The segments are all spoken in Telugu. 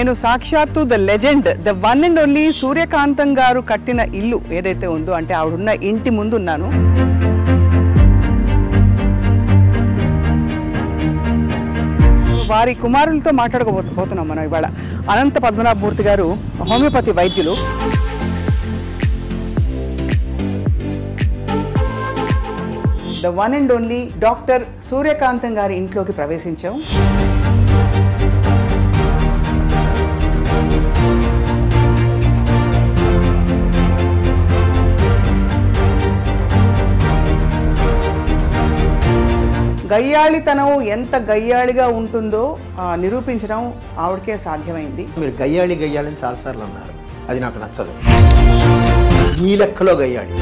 నేను సాక్షాత్తు the legend the one and only Suryakantham గారు కట్టిన ఇల్లు ఏదైతే ఉందో అంటే ఆవిడున్న ఇంటి ముందు ఉన్నాను వారి కుమారులతో మాట్లాడకపోతున్నాం మనం ఇవాళ అనంత పద్మనాభమూర్తి గారు హోమియోపతి వైద్యులు the one and only doctor Suryakantham గారి ఇంట్లోకి ప్రవేశించాం గయ్యాళితనం ఎంత గయ్యాళిగా ఉంటుందో ఆ, నిరూపించడం ఆవిడకే సాధ్యమైంది మీరు గయ్యాళి గయ్యాళి అని చాలాసార్లు అన్నారు అది నాకు నచ్చదు ఈ లెక్కలో గయ్యాళి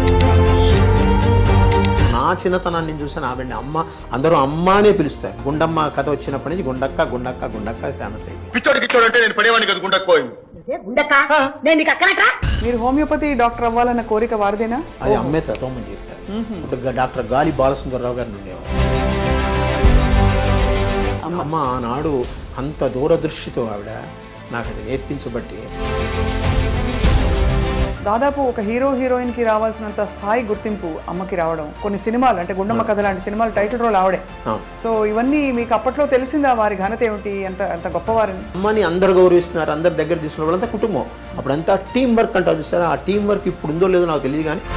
నా చిన్నతనాన్ని చూసాను ఆవిడని అమ్మ అందరూ అమ్మ అనే పిలుస్తారు గుండమ్మ కథ వచ్చినప్పటి నుంచి గుండక్క గుండక్క గుండక్క ఫేమస్ అయిపోయింది పిచ్చోడు గిచ్చోడు అంటే నేను పడేవాడిని కదా గుండకపోయింది ఉండక నేను నీకు అక్కనట్రా మీరు హోమియోపతి డాక్టర్ అవ్వాలన్న కోరిక వారిదేనా అది అమ్మే తత్వమని చెప్పారు ఇప్పుడు డాక్టర్ గాలి బాలసుందరరావు గారిని ఉండేవారు అమ్మ ఆనాడు అంత దూరదృష్టితో ఆవిడ నాకు అది నేర్పించబట్టి దాదాపు ఒక హీరో హీరోయిన్ కి రావాల్సినంత స్థాయి గుర్తింపు అమ్మకి రావడం కొన్ని సినిమాలు అంటే గుండమ్మ కథ లాంటి సినిమాలు టైటిల్ రోల్ ఆవిడే అవును. సో ఇవన్నీ మీకు అప్పట్లో తెలిసిందా వారి ఘనత ఏమిటి ఎంత ఎంత గొప్పవారని అమ్మని అందరు గౌరవిస్తున్నారు అందరి దగ్గర తీసుకున్న వాళ్ళంతా కుటుంబం అప్పుడంతా టీం వర్క్ అంటారు చూసారా ఆ టీం వర్క్ ఇప్పుడు ఉందో లేదో నాకు తెలియదు కానీ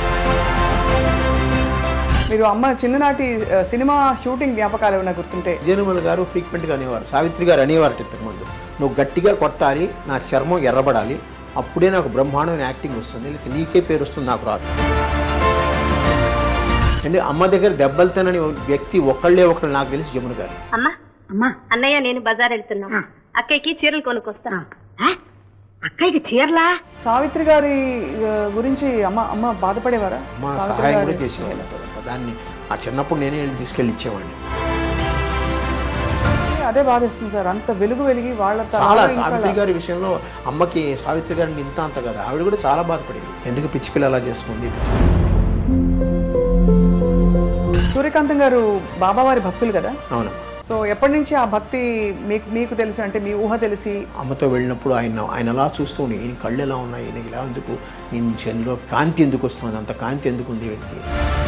మీరు అమ్మ చిన్ననాటి ఆ, సినిమా షూటింగ్ జ్ఞాపకాలు ఏమైనా గుర్తుంటే జయనుమల్ గారు ఫ్రీక్వెంట్గా అనేవారు సావిత్రి గారు అనేవారు ఇంతకుముందు నువ్వు గట్టిగా కొట్టాలి నా చర్మం ఎర్రబడాలి అప్పుడే నాకు బ్రహ్మాండమైన యాక్టింగ్ వస్తుంది లేకపోతే నీకే పేరు వస్తుంది నాకు రాదు అంటే అమ్మ దగ్గర దెబ్బలు తినని వ్యక్తి ఒకళ్ళే ఒకళ్ళు నాకు తెలిసి జమున గారు అమ్మా అమ్మా అన్నయ్య నేను బజార్ వెళ్తున్నా అక్కయ్యకి చీరలు కొనుక్కొస్తా ఆ? అక్కయ్యకి చీరలా సావిత్రి గారి ఆ, గురించి అమ్మ అమ్మ బాధపడేవారా మా సావిత్రి సహాయం గారి కూడా చేసేవాళ్ళు దాన్ని ఆ చిన్నప్పుడు నేనే వెళ్ళి తీసుకెళ్ళి ఇచ్చేవాడిని అదే బాధేస్తుంది సార్ అంత వెలుగు వెలిగి వాళ్ళ చాలా తరాలు ఇంకా సావిత్రి గారి విషయంలో అమ్మకి సావిత్రి గారిని ఇంత అంత కదా ఆవిడ కూడా చాలా బాధపడేది ఎందుకు పిచ్చి పిల్ల అలా చేసుకుంది పిచ్చి పిల్ల? సూర్యకాంతం గారు బాబావారి భక్తులు కదా అవును సో ఎప్పటి నుంచి ఆ భక్తి మీకు మీకు తెలిసి అంటే మీ ఊహ తెలిసి అమ్మతో వెళ్ళినప్పుడు ఆయన ఆయన అలా చూస్తూ ఉండి ఈయన కళ్ళు ఎలా ఉన్నాయి ఈయన ఇలా ఎందుకు ఈయన చెన్లో కాంతి ఎందుకు వస్తుంది అంత కాంతి ఎందుకు ఉంది వీడికి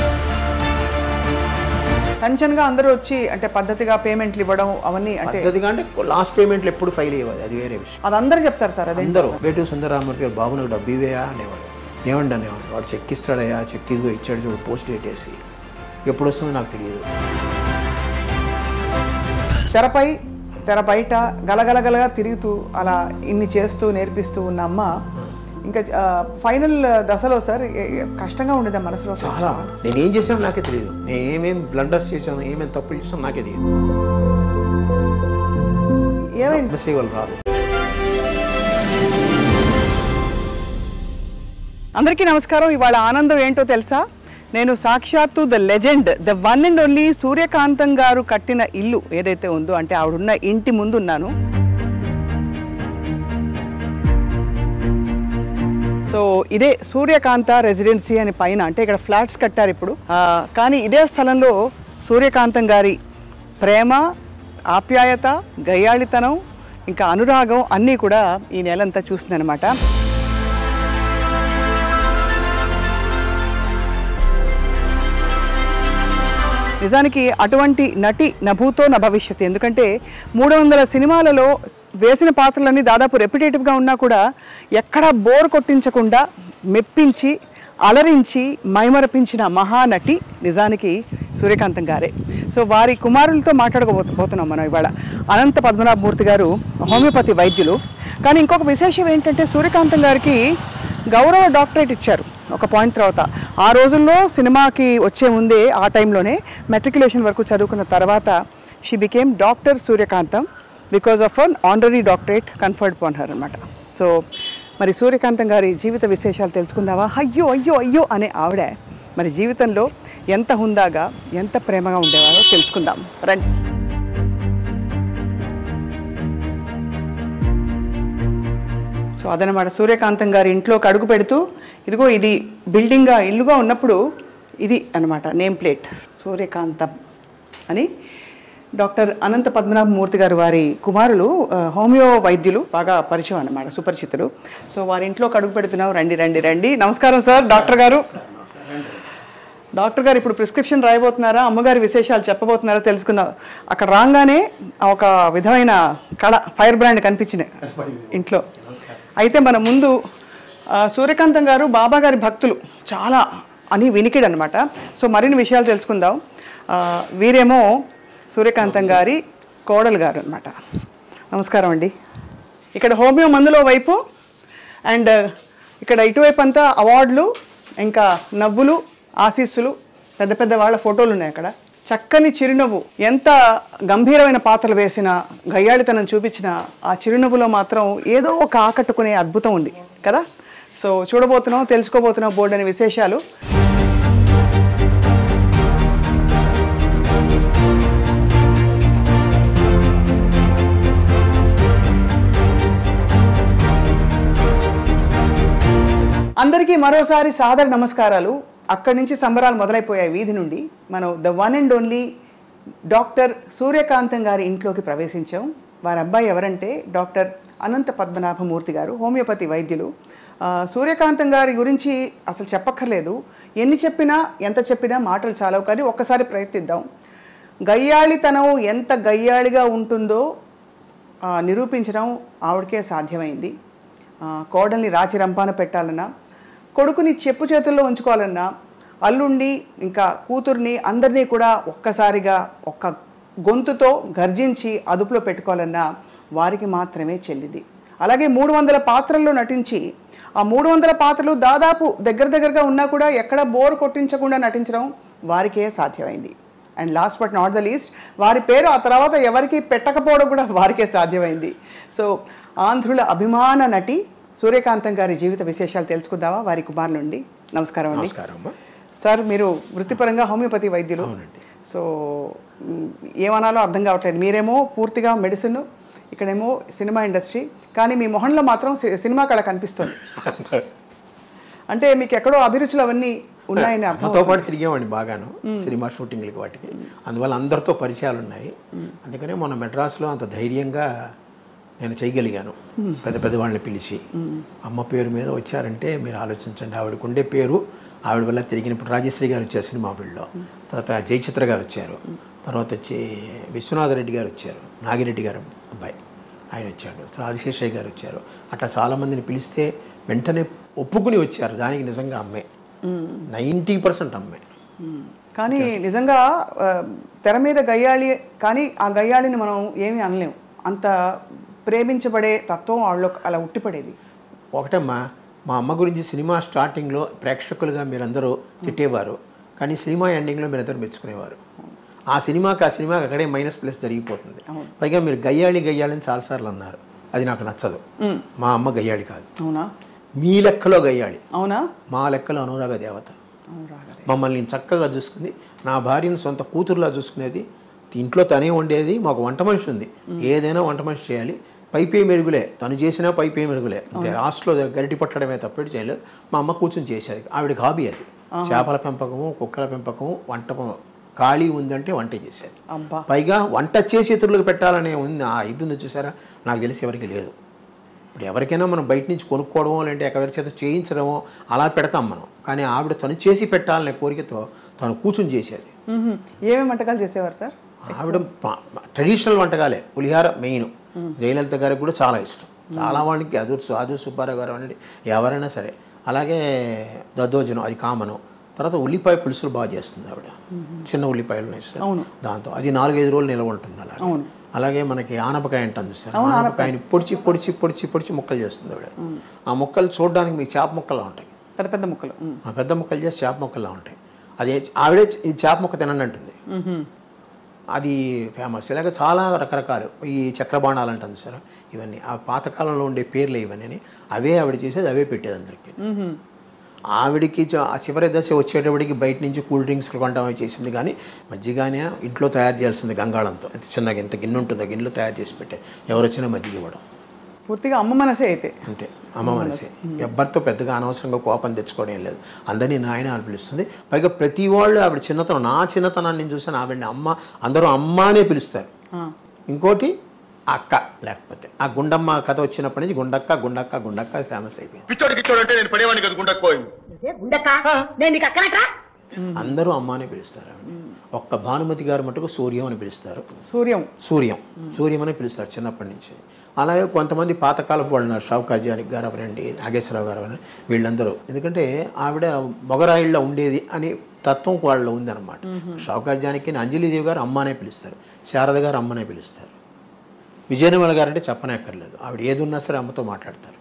టెన్షన్గా అందరూ వచ్చి అంటే పద్ధతిగా పేమెంట్లు ఇవ్వడం అవన్నీ అంటే పద్ధతిగా అంటే లాస్ట్ పేమెంట్లు ఎప్పుడు ఫైల్ అయ్యేది అది వేరే విషయం అది అందరూ చెప్తారు సార్ అదే అందరూ వేటు సుందరరామూర్తి గారు బాబు నాకు డబ్బు ఇవేయా అనేవాడు ఏమండి అనేవాడు వాడు చెక్ ఇస్తాడయ్యా చెక్ ఇదిగో ఇచ్చాడు చూడు పోస్ట్ డేట్ వేసి ఎప్పుడు వస్తుందో నాకు తెలియదు తెరపై తెర బయట గలగలగలగా తిరుగుతూ అలా ఇన్ని చేస్తూ నేర్పిస్తూ ఉన్న అమ్మ ఇంకా ఫైనల్ దశలో సార్ ఏ- ఏ- కష్టంగా ఉండేది మనసులో చాలా నేను ఏం చేశానో నాకే తెలియదు నేను ఏమేం బ్లండర్స్ చేశాను ఏమేమి తప్పులు చేశాను నాకే తెలియదు ఏమైంది సేవలు రాదు అందరికీ నమస్కారం ఇవాళ ఆనందం ఏంటో తెలుసా నేను సాక్షాత్తు the legend the one and only Suryakantham గారు కట్టిన ఇల్లు ఏదైతే ఉందో అంటే ఆవిడున్న ఇంటి ముందు ఉన్నాను సో ఇదే సూర్యకాంత రెసిడెన్సీ అని పైన అంటే ఇక్కడ ఫ్లాట్స్ కట్టారు ఇప్పుడు ఆ, కానీ ఇదే స్థలంలో సూర్యకాంతం గారి ప్రేమ ఆప్యాయత గయ్యాళితనం ఇంకా అనురాగం అన్నీ కూడా ఈ నెలంతా చూసిందనమాట నిజానికి అటువంటి నటి నభూతో నా భవిష్యత్ ఎందుకంటే మూడు వందల సినిమాలలో వేసిన పాత్రలన్నీ దాదాపు రెప్యుటేటివ్గా ఉన్నా కూడా ఎక్కడా బోర్ కొట్టించకుండా మెప్పించి అలరించి మైమరపించిన మహానటి నిజానికి సూర్యకాంతం గారే సో వారి కుమారులతో మాట్లాడకపోతున్నాం మనం ఇవాళ అనంత పద్మనాభమూర్తి గారు హోమియోపతి వైద్యులు కానీ ఇంకొక విశేషం ఏంటంటే సూర్యకాంతం గారికి గౌరవ డాక్టరేట్ ఇచ్చారు ఒక పాయింట్ తర్వాత ఆ రోజుల్లో సినిమాకి వచ్చే ముందే ఆ టైంలోనే మెట్రికులేషన్ వరకు చదువుకున్న తర్వాత she became doctor Suryakantham because of an honorary doctorate conferred upon her అనమాట సో మరి సూర్యకాంతం గారి జీవిత విశేషాలు తెలుసుకుందావా అయ్యో అయ్యో అయ్యో అనే ఆవిడ మరి జీవితంలో ఎంత హుందాగా ఎంత ప్రేమగా ఉండేవారో తెలుసుకుందాం రండి సో అదనమాట సూర్యకాంతం గారి ఇంట్లోకి అడుగు పెడుతూ ఇదిగో ఇది బిల్డింగ్గా ఇల్లుగా ఉన్నప్పుడు ఇది అన్నమాట నేమ్ ప్లేట్ సూర్యకాంతం అని డాక్టర్ అనంత పద్మనాభమూర్తి గారు వారి కుమారులు ఆ, హోమియో వైద్యులు బాగా పరిచయం అన్నమాట సుపరిచితులు సో వారి ఇంట్లో కడుగు పెడుతున్నాం రండి రండి రండి నమస్కారం సార్ డాక్టర్ గారు డాక్టర్ గారు ఇప్పుడు ప్రిస్క్రిప్షన్ రాయబోతున్నారా అమ్మగారి విశేషాలు చెప్పబోతున్నారా తెలుసుకుందాం అక్కడ రాగానే ఒక విధమైన కళ ఫైర్ బ్రాండ్ కనిపించినాయి ఇంట్లో అయితే మన ముందు ఆ, సూర్యకాంతం గారు బాబా గారి భక్తులు చాలా అని వినికిడు అనమాట సో మరిన్ని విషయాలు తెలుసుకుందాం ఆ, వీరేమో సూర్యకాంతం గారి కోడలు గారు అనమాట నమస్కారం అండి ఇక్కడ హోమియో మందులో వైపు అండ్ ఇక్కడ ఇటువైపు అంతా అవార్డులు ఇంకా నవ్వులు ఆశీస్సులు పెద్ద పెద్ద వాళ్ళ ఫోటోలు ఉన్నాయి అక్కడ చక్కని చిరునవ్వు ఎంత గంభీరమైన పాత్రలు వేసిన గయ్యాళితనం చూపించిన ఆ చిరునవ్వులో మాత్రం ఏదో ఒక ఆకట్టుకునే అద్భుతం ఉంది కదా సో చూడబోతున్నాం తెలుసుకోబోతున్నాం బోర్డు అనే విశేషాలు అందరికీ మరోసారి సాదర నమస్కారాలు అక్కడి నుంచి సంబరాలు మొదలైపోయాయి వీధి నుండి మనం the one and only doctor Suryakantham గారి ఇంట్లోకి ప్రవేశించాం వారి అబ్బాయి ఎవరంటే డాక్టర్ అనంత పద్మనాభమూర్తి గారు హోమియోపతి వైద్యులు ఆ, సూర్యకాంతం గారి గురించి అసలు చెప్పక్కర్లేదు ఎన్ని చెప్పినా ఎంత చెప్పినా మాటలు చాలవు కానీ ఒక్కసారి ప్రయత్నిద్దాం గయ్యాళితనం ఎంత గయ్యాళిగా ఉంటుందో ఆ, నిరూపించడం ఆవిడకే సాధ్యమైంది ఆ, కోడల్ని రాచి రంపాన పెట్టాలన్నా కొడుకుని చెప్పు చేతుల్లో ఉంచుకోవాలన్నా అల్లుండి ఇంకా కూతుర్ని అందరినీ కూడా ఒక్కసారిగా ఒక్క గొంతుతో గర్జించి అదుపులో పెట్టుకోవాలన్నా వారికి మాత్రమే చెల్లింది అలాగే మూడు వందల పాత్రల్లో నటించి ఆ మూడు వందల పాత్రలు దాదాపు దగ్గర దగ్గరగా ఉన్నా కూడా ఎక్కడ బోర్ కొట్టించకుండా నటించడం వారికే సాధ్యమైంది and last but not the least వారి పేరు ఆ తర్వాత ఎవరికి పెట్టకపోవడం కూడా వారికే సాధ్యమైంది సో ఆంధ్రుల అభిమాన నటి సూర్యకాంతం గారి జీవిత విశేషాలు తెలుసుకుందామా వారి కుమార్ నుండి నమస్కారం అండి నమస్కారం అమ్మా సార్ మీరు వృత్తిపరంగా హోమియోపతి వైద్యులు సో మ్, ఏమనాలో అర్థం కావట్లేదు మీరేమో పూర్తిగా మెడిసిన్ ఇక్కడేమో సినిమా ఇండస్ట్రీ కానీ మీ మొహంలో మాత్రం సి- సినిమా కళ కనిపిస్తుంది అంటే మీకు ఎక్కడో అభిరుచులు అవన్నీ ఉన్నాయని అర్థం అమ్మతో పాటు తిరిగేవాడిని బాగాను సినిమా షూటింగ్లకి వాటికి అందువల్ల అందరితో పరిచయాలు ఉన్నాయి అందుకనే మొన్న మెడ్రాస్లో అంత ధైర్యంగా నేను చేయగలిగాను పెద్ద పెద్ద వాళ్ళని పిలిచి అమ్మ పేరు మీద వచ్చారంటే మీరు ఆలోచించండి ఆవిడకు ఉండే పేరు ఆవిడ వల్ల తిరిగిన ఇప్పుడు రాజశ్రీ గారు వచ్చారు సినిమా ఫీల్డ్లో తర్వాత జయచిత్ర గారు వచ్చారు తర్వాత వచ్చి విశ్వనాథ రెడ్డి గారు వచ్చారు నాగిరెడ్డి గారు అబ్బాయి ఆయన వచ్చాడు తర్వాత ఆదిశేషయ్య గారు వచ్చారు అట్లా చాలామందిని పిలిస్తే వెంటనే ఒప్పుకుని వచ్చారు దానికి నిజంగా అమ్మే నైంటీ పర్సెంట్ అమ్మే కానీ నిజంగా ఆ, తెర మీద గయ్యాళి కానీ ఆ గయ్యాళిని మనం ఏమీ అనలేం అంత ప్రేమించబడే తత్వం వాళ్ళలో అలా ఉట్టిపడేది ఒకటమ్మా మా అమ్మ గురించి సినిమా స్టార్టింగ్లో ప్రేక్షకులుగా మీరందరూ తిట్టేవారు కానీ సినిమా ఎండింగ్లో మీరందరూ మెచ్చుకునేవారు ఆ సినిమాకి ఆ సినిమాకి అక్కడే మైనస్ ప్లస్ జరిగిపోతుంది పైగా మీరు గయ్యాళి గయ్యాళి అని చాలాసార్లు అన్నారు అది నాకు నచ్చదు మా అమ్మ గయ్యాళి కాదు అవునా మీ లెక్కలో గయ్యాళి అవునా మా లెక్కలో అనురాగ దేవత మమ్మల్ని చక్కగా చూసుకుంది నా భార్యను సొంత కూతురులా చూసుకునేది ఇంట్లో తనే వండేది మాకు వంట మనిషి ఉంది ఏదైనా వంట మనిషి చేయాలి పైపే మెరుగులే తను చేసినా పైపే మెరుగులే అంతే లాస్ట్లో గరిటి పట్టడమే తప్పటి చేయలేదు మా అమ్మ కూర్చొని చేసేది ఆవిడకి హాబీ అది చేపల పెంపకము కుక్కల పెంపకము వంట ప- ఖాళీ ఉందంటే వంట చేసేది అబ్బా పైగా వంట చేసి ఇతరులకు పెట్టాలనే ఉంది ఆ ఇది ఉంది చూసారా నాకు తెలిసి ఎవరికి లేదు ఇప్పుడు ఎవరికైనా మనం బయట నుంచి కొనుక్కోవడమో లేదంటే ఎవరి చేత చేయించడమో అలా పెడతాం మనం కానీ ఆవిడ తను చేసి పెట్టాలనే కోరికతో తను కూర్చుని చేసేది మ్మ్హ. ఏమేమి వంటకాలు చేసేవారు సార్ ఆవిడ ప- ట్రెడిషనల్ వంటకాలే పులిహార మెయిన్ జయలలిత గారికి కూడా చాలా ఇష్టం చాలా వాళ్ళకి అదూర్ అదూర్ సుబ్బారావు గారు అనండి ఎవరైనా సరే అలాగే దద్దోజనం అది కామను తర్వాత ఉల్లిపాయ పులుసులు బాగా చేస్తుంది ఆవిడ చిన్న ఉల్లిపాయలు వేస్తారు దాంతో అది నాలుగైదు రోజులు నిల్వ ఉంటుంది అలా అలాగే మనకి ఆనపకాయ అంటాను చూస్తారు ఆనపకాయని పొడిచి పొడిచి పొడిచి పొడిచి ముక్కలు చేస్తుంది ఆవిడ ఆ ముక్కలు చూడడానికి మీకు చేప ముక్కలా ఉంటాయి పెద్ద పెద్ద ముక్కలు మ్మ్. ఆ పెద్ద ముక్కలు చేసి చేప ముక్కలా ఉంటాయి అది ఆవిడే ఈ చేప ముక్క తినండి అంటుంది అది ఫేమస్ ఇలాగ చాలా రకరకాలు ఈ చక్రబాణాలు అంటాం సార్ ఇవన్నీ ఆ పాతకాలంలో ఉండే పేర్లు ఇవన్నీ అవే ఆవిడ చేసేది అవే పెట్టేది అందరికీ ఆవిడికి చ- ఆ చివరి దశ వచ్చేటప్పటికి బయట నుంచి కూల్ డ్రింక్స్ కొంటామని చేసింది కానీ మజ్జిగానే ఇంట్లో తయారు చేయాల్సింది గంగాళంతో ఎంత చిన్నగా ఎంత గిన్నె ఉంటుందో గిన్నెలో తయారు చేసి పెట్టే ఎవరు వచ్చినా మజ్జిగ ఇవ్వడం పూర్తిగా అమ్మ మనసే అయితే అంతే అమ్మ మనసే ఎవ్వరితో పెద్దగా అనవసరంగా కోపం తెచ్చుకోవడం ఏం లేదు అందరినీ నాయన అని పిలుస్తుంది పైగా ప్రతి వాళ్ళు ఆవిడ చిన్నతనం నా చిన్నతనాన్ని నేను చూసాను ఆవిడని అమ్మ అందరూ అమ్మ అనే పిలుస్తారు ఇంకోటి అక్క లేకపోతే ఆ గుండమ్మ కథ వచ్చినప్పటి నుంచి గుండక్క గుండక్క గుండక్క ఫేమస్ అయిపోయింది పిచ్చోడు గిచ్చోడు అంటే నేను పడేవాడిని కదా గుండక్కోయింది ఇదే గుండక్క నేను నీకు అక్కనట్రా అందరూ అమ్మ అనే పిలుస్తారు ఆవిడ ఒక్క భానుమతి గారు మటుకు సూర్యం అని పిలుస్తారు సూర్యం సూర్యం సూర్యం అని పిలుస్తారు చిన్నప్పటి నుంచి అలాగే కొంతమంది పాతకాలపు వాళ్ళు ఉన్నారు షావుకాజీ గారు అవనండి నాగేశ్వరరావు గారు అవనండి వీళ్ళందరూ ఎందుకంటే ఆవిడ మొగరాయిళ్ళ ఉండేది అని తత్వం వాళ్ళలో ఉందన్నమాట షావుకాజానికి అంజలిదేవి గారు అమ్మ అనే పిలుస్తారు శారద గారు అమ్మనే పిలుస్తారు విజయనిర్మల గారు అంటే చెప్పనక్కర్లేదు ఆవిడ ఏది ఉన్నా సరే అమ్మతో మాట్లాడతారు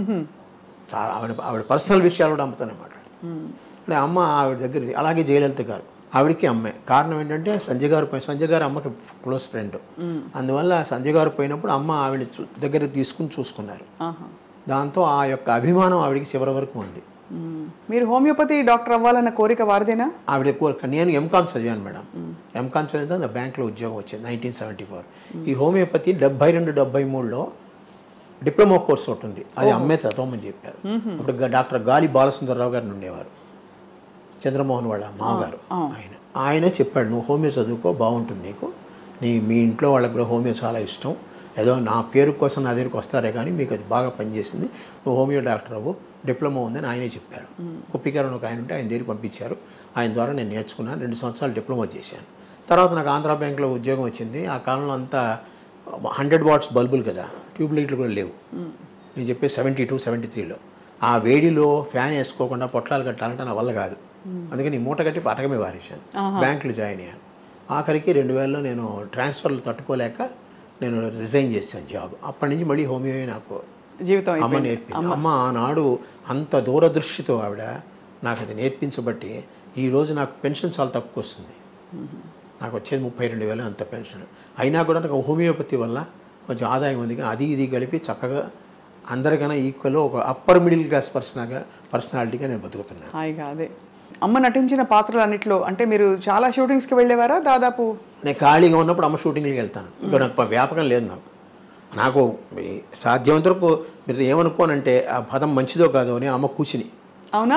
చాలా ఆవిడ ఆవిడ పర్సనల్ విషయాలు కూడా అమ్మతోనే మాట్లాడతారు అంటే అమ్మ ఆవిడ దగ్గర అలాగే జయలలిత గారు ఆవిడకి అమ్మే కారణం ఏంటంటే సంజయ్ గారు పోయి సంజయ్ గారు అమ్మకి క్లోజ్ ఫ్రెండ్ అందువల్ల సంజయ్ గారు పోయినప్పుడు అమ్మ ఆవిడ చూ- దగ్గర తీసుకుని చూసుకున్నారు ఆహా. దాంతో ఆ యొక్క అభిమానం ఆవిడకి చివరి వరకు ఉంది మ్మ్. మీరు హోమియోపతి డాక్టర్ అవ్వాలన్న కోరిక వారిదేనా ఆవిడ ఎక్కువ నేను ఎంకామ్ చదివాను మేడం ఎంకామ్ చదివితే నా బ్యాంక్లో ఉద్యోగం వచ్చింది నైన్టీన్ సెవెంటీ ఫోర్ ఈ హోమియోపతి డెబ్బై రెండు డెబ్బై మూడులో డిప్లొమా కోర్స్ ఒకటి ఉంది అది అమ్మే చదవమని చెప్పారు అప్పుడు గా- డాక్టర్ గాలి బాలసుందరరావు గారిని ఉండేవారు చంద్రమోహన్ వాళ్ళ మామగారు ఆయన ఆయన చెప్పాడు నువ్వు హోమియో చదువుకో బాగుంటుంది నీకు నీ మీ ఇంట్లో వాళ్ళకి కూడా హోమియో చాలా ఇష్టం ఏదో నా పేరు కోసం నా దగ్గరికి వస్తారే కానీ మీకు అది బాగా పనిచేసింది నువ్వు హోమియో డాక్టర్ అవ్వు డిప్లొమా ఉందని ఆయనే చెప్పారు కుప్పికరణ ఒక ఆయన ఉంటే ఆయన దగ్గరికి పంపించారు ఆయన ద్వారా నేను నేర్చుకున్నాను రెండు సంవత్సరాలు డిప్లొమా చేశాను తర్వాత నాకు ఆంధ్ర బ్యాంక్లో ఉద్యోగం వచ్చింది ఆ కాలంలో అంతా హండ్రెడ్ వాట్స్ బల్బులు కదా ట్యూబ్ లైట్లు కూడా లేవు నేను చెప్పే సెవెంటీ టూ సెవెంటీ త్రీలో ఆ వేడిలో ఫ్యాన్ వేసుకోకుండా పొట్లాలు కట్టాలంటే నా వల్ల కాదు అందుకని ఈ మూట కట్టి పటకమే వారేశాను బ్యాంకులో జాయిన్ అయ్యాను ఆఖరికి రెండు వేలలో నేను ట్రాన్స్ఫర్లు తట్టుకోలేక నేను రిజైన్ చేశాను జాబ్ అప్పటి నుంచి మళ్ళీ హోమియో నాకు జీవితం అమ్మ అయిపోయింది. నేర్పింది అమ్మ ఆనాడు అంత దూరదృష్టితో ఆవిడ నాకు అది నేర్పించబట్టి ఈరోజు నాకు పెన్షన్ చాలా తక్కువ వస్తుంది నాకు వచ్చేది ముప్పై రెండు వేలు అంత పెన్షన్ అయినా కూడా నాకు హోమియోపతి వల్ల కొంచెం ఆదాయం ఉంది కానీ అది ఇది కలిపి చక్కగా అందరికన్నా ఈక్వల్ ఒక అప్పర్ మిడిల్ క్లాస్ పర్సనల్గా పర్సనాలిటీగా నేను బతుకుతున్నాను హాయిగా అదే అమ్మ నటించిన పాత్రలన్నిట్లో అంటే మీరు చాలా షూటింగ్స్కి వెళ్ళేవారా దాదాపు నేను ఖాళీగా ఉన్నప్పుడు అమ్మ షూటింగ్కి వెళ్తాను ఇంకా నాకు ప- వ్యాపకం లేదు నాకు నాకు ఈ సాధ్యమంత వరకు మీరు ఏమనుకోనంటే ఆ పదం మంచిదో కాదో అని అమ్మ కూర్చుని అవునా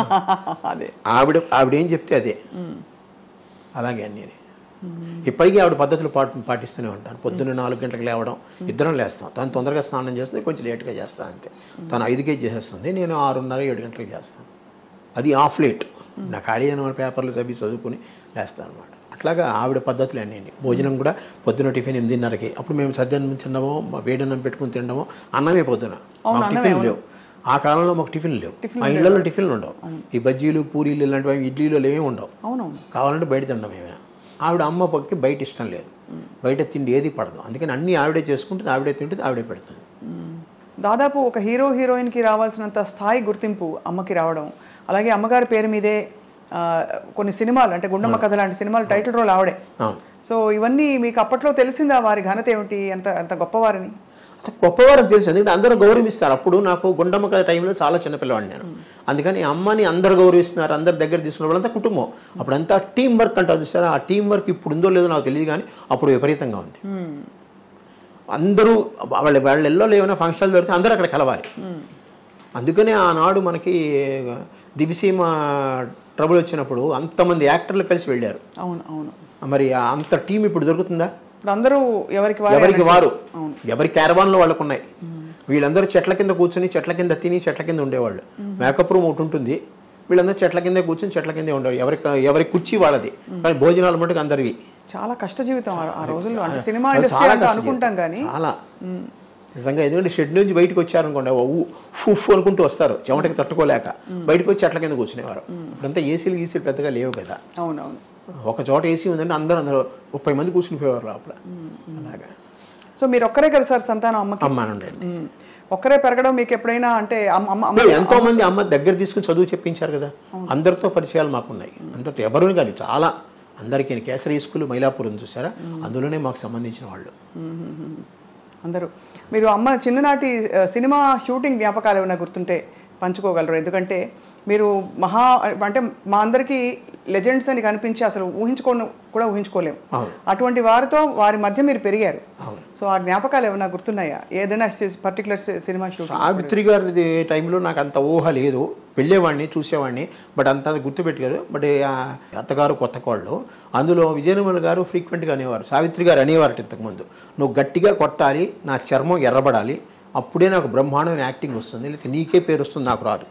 అదే ఆవిడ ఆవిడ ఏం చెప్తే అదే అలాగే అన్నీ ఇప్పటికీ ఆవిడ పద్ధతులు పాటి పాటిస్తూనే ఉంటాను పొద్దున్న నాలుగు గంటలకు లేవడం ఇద్దరం లేస్తాం తను తొందరగా స్నానం చేస్తుంది కొంచెం లేట్గా చేస్తాను అంతే తను ఐదుకే చేసేస్తుంది నేను ఆరున్నర ఏడు గంటలకు చేస్తాను అది ఆఫ్ లేట్ నా ఖాళీ అయిన పేపర్లు చదివి చదువుకుని లేస్తాను అనమాట అట్లాగా ఆవిడ పద్ధతులు అన్నీ భోజనం కూడా పొద్దున టిఫిన్ ఎనిమిదిన్నరకి అప్పుడు మేము సద్యం తినడమో మా వేడన్నం పెట్టుకుని తినడమో అన్నమే పొద్దున అవును, మాకు అన్నమే, టిఫిన్ అవును. లేవు ఆ కాలంలో మాకు టిఫిన్ లేవు మా ఇళ్లలో టిఫిన్లు ఉండవు ఈ బజ్జీలు పూరీలు ఇలాంటివి ఇడ్లీలు ఏమి ఉండవు అవునవును కావాలంటే బయట తినడం ఏమైనా ఆవిడ అమ్మ పక్కి బయట ఇష్టం లేదు బయట తిండి ఏది పడదు అందుకని అన్నీ ఆవిడే చేసుకుంటుంది ఆవిడే తింటుంది ఆవిడే పెడుతుంది దాదాపు ఒక హీరో హీరోయిన్కి రావాల్సినంత స్థాయి గుర్తింపు అమ్మకి రావడం అలాగే అమ్మగారి పేరు మీదే ఆ, కొన్ని సినిమాలు అంటే గుండమ్మ కథ లాంటి సినిమాలు టైటిల్ రోల్ ఆవిడే అవును సో ఇవన్నీ మీకు అప్పట్లో తెలిసిందా వారి ఘనత ఏమిటి ఎంత అంత గొప్పవారిని అంత గొప్పవారని తెలుసు ఎందుకంటే అందరూ గౌరవిస్తారు అప్పుడు నాకు గుండమ్మ కథ టైంలో చాలా చిన్నపిల్లవాడిని నేను అందుకని అమ్మని అందరు గౌరవిస్తున్నారు అందరు దగ్గర తీసుకున్న వాళ్ళంతా కుటుంబం అప్పుడంతా టీం వర్క్ అంటారు చూసారా ఆ టీం వర్క్ ఇప్పుడు ఉందో లేదో నాకు తెలియదు కానీ అప్పుడు విపరీతంగా ఉంది అందరూ వాళ్ళ వాళ్ళ ఇళ్ళలో ఏమైనా ఫంక్షన్లు పెడితే అందరూ అక్కడ కలవాలి అందుకనే ఆనాడు మనకి దివిసీమ ట్రబుల్ వచ్చినప్పుడు అంతమంది యాక్టర్లు కలిసి వెళ్ళారు అవును అవును మరి ఆ అంత టీం ఇప్పుడు దొరుకుతుందా ఇప్పుడు అందరూ ఎవరికి వారే ఎవరికి అన్నట్టు. వారు ఎవరి క్యారవాన్లో వాళ్ళకు ఉన్నాయి వీళ్ళందరూ చెట్ల కింద కూర్చొని చెట్ల కింద తిని చెట్ల కింద ఉండేవాళ్ళు మేకప్ రూమ్ ఒకటి ఉంటుంది వీళ్ళందరూ చెట్ల కింద కూర్చొని చెట్ల కిందే ఉండేవాళ్ళు ఎవరి ఎవరి కుర్చీ వాళ్ళది కానీ భోజనాలు మటుకు అందరివి చాలా కష్ట జీవితం ఆ- ఆ రోజుల్లో అంటే సినిమా అది ఇండస్ట్రీ చాలా అంటే కష్టం. అనుకుంటాం కానీ చాలా నిజంగా ఎందుకంటే షెడ్ నుంచి బయటకు వచ్చారనుకోండి ఊ ఫుఫ్ అనుకుంటూ వస్తారు చెమటకి తట్టుకోలేక బయటకు వచ్చి చెట్ల కింద కూర్చునేవారు ఇప్పుడంతా ఏసీలు గీసీలు పెద్దగా లేవు కదా అవునవును ఒక చోట ఏసీ ఉందంటే అందరూ అందరూ ముప్పై మంది కూర్చుని పోయేవారు లోపల అలాగా సో మీరు ఒక్కరే కదా సార్ సంతానం అమ్మకి అమ్మానుండండి మ్మ్. ఒక్కరే పెరగడం మీకు ఎప్పుడైనా అంటే అమ్మ అమ్మ అమ్మ ఎంతో మంది అమ్మ దగ్గర తీసుకుని చదువు చెప్పించారు కదా అందరితో పరిచయాలు మాకున్నాయి అందరితో ఎవరు కానీ చాలా అందరికీ కేసరి స్కూల్ మైలాపురం చూసారా అందులోనే మాకు సంబంధించిన వాళ్ళు అందరూ మీరు అమ్మ చిన్ననాటి ఆ, సినిమా షూటింగ్ జ్ఞాపకాలు ఏమైనా గుర్తుంటే పంచుకోగలరు ఎందుకంటే మీరు మహా అంటే మా అందరికీ లెజెండ్స్ అని కనిపించి అసలు ఊహించుకో కూడా ఊహించుకోలేము అవును. అటువంటి వారితో వారి మధ్య మీరు పెరిగారు అవును. సో ఆ జ్ఞాపకాలు ఏమైనా గుర్తున్నాయా ఏదైనా పర్టికులర్ సినిమా షూట్ సావిత్రి గారి టైంలో నాకు అంత ఊహ లేదు వెళ్ళేవాడిని చూసేవాడిని బట్ అంత గుర్తుపెట్టుకోదు బట్ ఆ అత్తగారు కొత్త కోళ్ళు అందులో విజయనిర్మల గారు ఫ్రీక్వెంట్గా అనేవారు సావిత్రి గారు అనేవారు ఇంతకుముందు నువ్వు గట్టిగా కొట్టాలి నా చర్మం ఎర్రబడాలి అప్పుడే నాకు బ్రహ్మాండమైన యాక్టింగ్ వస్తుంది లేకపోతే నీకే పేరు వస్తుంది నాకు రాదు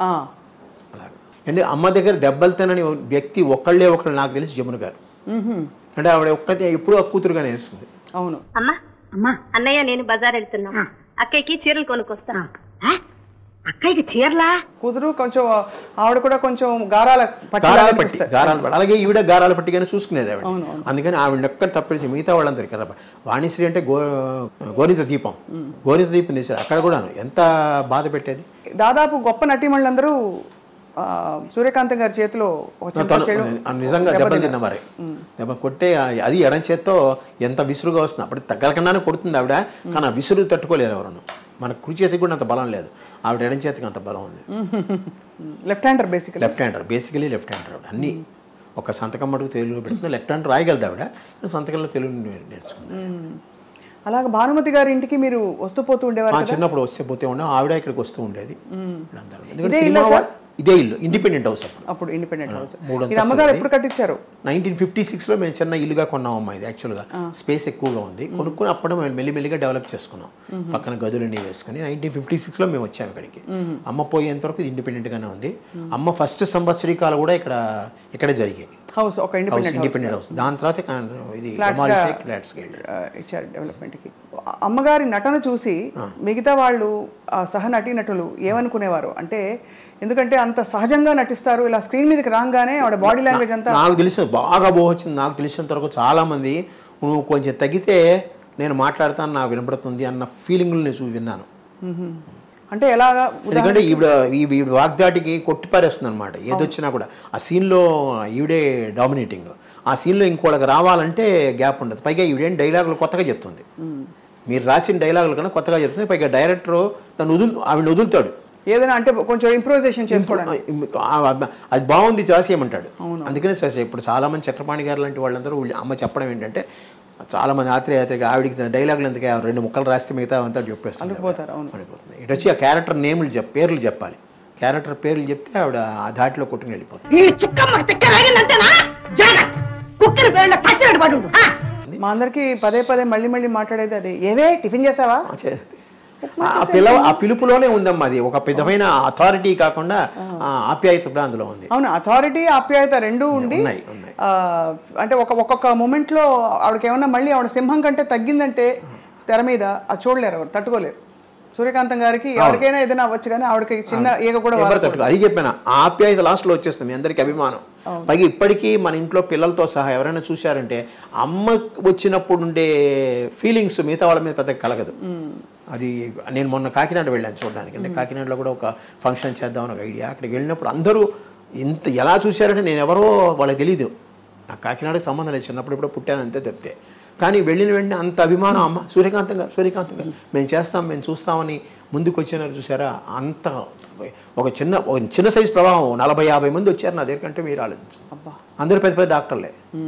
అలాగే అంటే అమ్మ దగ్గర దెబ్బలు తినని వ్యక్తి ఒక్కళ్ళే ఒకళ్ళు నాకు తెలిసి జమున గారు అంటే ఆవిడ ఒక్కతే ఎప్పుడూ ఆ కూతురుగానే వేస్తుంది అవును అమ్మా అమ్మా అన్నయ్య నేను బజార్ వెళ్తున్నాం అక్కయ్యకి చీరలు కొనుక్కొస్తా ఆ? అక్కయ్యకి చీరలా కూతురు కొంచెం ఆవిడ కూడా కొంచెం గారాల పట్టి గారాల లాగా పట్టి అనిపిస్తారు. గారాల పట్టి అలాగే ఈవిడ గారాల పట్టిగానే చూసుకునేది ఆవిడ అందుకని ఆవిడ ఒక్కటి తప్పించి మిగతా వాళ్ళందరికీ కదా వాణిశ్రీ అంటే గో గోరిత దీపం గోరిత దీపం తీశారు అక్కడ కూడాను ఎంత బాధ పెట్టేది దాదాపు గొప్ప నటీమణులందరూ ఆ, సూర్యకాంతం గారి చేతిలో ఒక చెంప తను చెడు నిజంగా దెబ్బలు తిన్న మరి దెబ్బ కొట్టే అది ఎడం చేత్తో ఎంత విసురుగా వస్తుంది అప్పుడు తగ్గలకుండానే కొడుతుంది ఆవిడ కానీ ఆ విసురు తట్టుకోలేరు ఎవరు మన కుడి చేతికి కూడా అంత బలం లేదు ఆవిడ ఎడం చేతికి అంత బలం ఉంది left hander basically left hander basically left hander ఆవిడ అన్ని ఒక సంతకం మటుకు తెలుగు పెడుతుంది లెఫ్ట్ హ్యాండ్ రాయగలదు ఆవిడ కానీ సంతకంలో తెలుగు నేర్చుకుంది అలాగే భానుమతి గారి ఇంటికి మీరు వస్తూ పోతూ ఉండేవారు ఆ కదా? చిన్నప్పుడు వస్తే పోతే ఉండే ఆవిడ ఇక్కడికి వస్తూ ఉండేది వీళ్ళందరూ. ఎందుకంటే ఇదే సినిమా ఇల్లా వా- ఇదే ఇల్లు ఇండిపెండెంట్ హౌస్ అప్పుడు అప్పుడు ఇండిపెండెంట్ హౌస్ మూడు ఇది అమ్మగారు అంతస్తులది. ఎప్పుడు కట్టించారు నైన్టీన్ ఫిఫ్టీ సిక్స్లో మేము చిన్న ఇల్లుగా కొన్నాం అమ్మా ఇది యాక్చువల్గా స్పేస్ ఎక్కువగా ఉంది కొనుక్కొని అప్పుడు మేము మెల్లిమెల్లిగా డెవలప్ చేసుకున్నాం పక్కన గదులన్నీ వేసుకుని నైన్టీన్ ఫిఫ్టీ సిక్స్లో మేము వచ్చాము ఇక్కడికి అమ్మ పోయేంత వరకు ఇది ఇండిపెండెంట్గానే ఉంది అమ్మ ఫస్ట్ సంవత్సరీకాలు కూడా ఇక్కడ ఇక్కడే జరిగాయి హౌస్ ఒక house independent house independent house దాని తర్వాత ఇక ఇది Flats గా- demolish అయ్యి ఫ్లాట్స్కి వెళ్ళారు ఆ, ఇచ్చారు డెవలప్మెంట్కి అమ్మగారి నటన చూసి మిగతా వాళ్ళు ఆ సహ నటీనటులు ఏమనుకునేవారు అంటే ఎందుకంటే అంత సహజంగా నటిస్తారు ఇలా స్క్రీన్ మీదకి రాగానే ఆవిడ బాడీ లాంగ్వేజ్ అంతా నాకు తెలిసిన బాగా బోహొచ్చింది నాకు తెలిసినంత వరకు చాలామంది నువ్వు కొంచెం తగ్గితే నేను మాట్లాడతాను నాకు వినపడుతుంది అన్న ఫీలింగ్లు నేను చూ విన్నాను అంటే ఎలాగా ఎందుకంటే ఈవిడ ఈ- ఈవిడ వాగ్దాటికి కొట్టిపారేస్తుంది అనమాట ఏదొచ్చినా కూడా ఆ సీన్లో ఈవిడే డామినేటింగ్ ఆ సీన్లో ఇంకోళ్ళకి రావాలంటే గ్యాప్ ఉండదు పైగా ఈవిడేం డైలాగులు కొత్తగా చెప్తుంది మీరు రాసిన డైలాగులు కన్నా కొత్తగా చెప్తుంది పైగా డైరెక్టర్ తను వదులు ఆవిడ వదులుతాడు ఏదైనా అంటే కొంచెం ఇంప్రూవైజేషన్ చేసుకోవడానికి ఆ- ఆ- అది బాగుంది చేసేయమంటాడు అందుకనే చేసే ఇప్పుడు చాలా మంది చక్రపాణి గారు లాంటి వాళ్ళందరూ వీళ్ళు అమ్మ చెప్పడం ఏంటంటే చాలా మంది ఆత్రేయాత్రిగా ఆవిడికి తన డైలాగులు ఎందుకు రెండు ముక్కలు రాస్తే మిగతా అంతా చెప్పేస్తుంది అలిగిపోతారు, అవును. అనిపోతుంది ఇటు వచ్చి ఆ క్యారెక్టర్ నేములు చెప్ పేర్లు చెప్పాలి క్యారెక్టర్ పేర్లు చెప్తే ఆవిడ ఆ దాటిలో కొట్టుకుని వెళ్ళిపోతుంది ఈ చుక్కమ్మ తిక్కలాగిందంటేనా జాగ్రత్త కుక్కల పేర్ల కట్టినట్టు పడు ఆ? మా అందరికి పదే పదే మళ్ళీ మళ్ళీ మాట్లాడేది అదే ఏవే టిఫిన్ చేసావా ఆ చే- ఆ పిలవ ఆ పిలుపులోనే ఉందమ్మా అది ఒక విధమైన అథారిటీ కాకుండా ఆ ఆప్యాయత కూడా అందులో ఉంది అవును అథారిటీ ఆప్యాయత రెండూ ఉండి ఉన్నాయి, ఉన్నాయి. ఆ, అంటే ఒక ఒక్కొక్క మూమెంట్లో ఆవిడకి ఏమన్నా మళ్ళీ ఆవిడ సింహం కంటే తగ్గిందంటే తెర మీద అది చూడలేరు ఎవరు తట్టుకోలేరు సూర్యకాంతం గారికి ఎవరికైనా ఏదైనా అవ్వచ్చు కానీ ఆవిడకి చిన్న ఈగ కూడా ఎవరు వాడకూడదు. తట్టుకో అది చెప్పాను ఆ ఆప్యాయత లాస్ట్లో వచ్చేస్తుంది మీ అందరికీ అభిమానం పైగా ఇప్పటికీ మన ఇంట్లో పిల్లలతో సహా ఎవరైనా చూశారంటే అమ్మ వచ్చినప్పుడు ఉండే ఫీలింగ్స్ మిగతా వాళ్ళ మీద పెద్దగా కలగదు అది నేను మొన్న కాకినాడ వెళ్ళాను చూడడానికి అంటే కాకినాడలో కూడా ఒక ఫంక్షన్ చేద్దామని ఒక ఐడియా అక్కడికి వెళ్ళినప్పుడు అందరూ ఇంత ఎలా చూశారంటే నేను ఎవరో వాళ్ళకి తెలీదు నాకు కాకినాడకి సంబంధం లేదు చిన్నప్పుడు ఇప్పుడు పుట్టాను అంతే తప్పితే కానీ వెళ్ళిన వెంటనే అంత అభిమానం అమ్మ సూర్యకాంతం గారు సూర్యకాంతం గారు మేము చేస్తాం మేము చూస్తామని ముందుకు వచ్చినారు చూసారా అంత ఒక చిన్న ఒక చిన్న సైజ్ ప్రభావం నలభై యాభై మంది వచ్చారు నా దగ్గర కంటే మీరు ఆలోచించు అబ్బా అందరూ పెద్ద పెద్ద డాక్టర్లే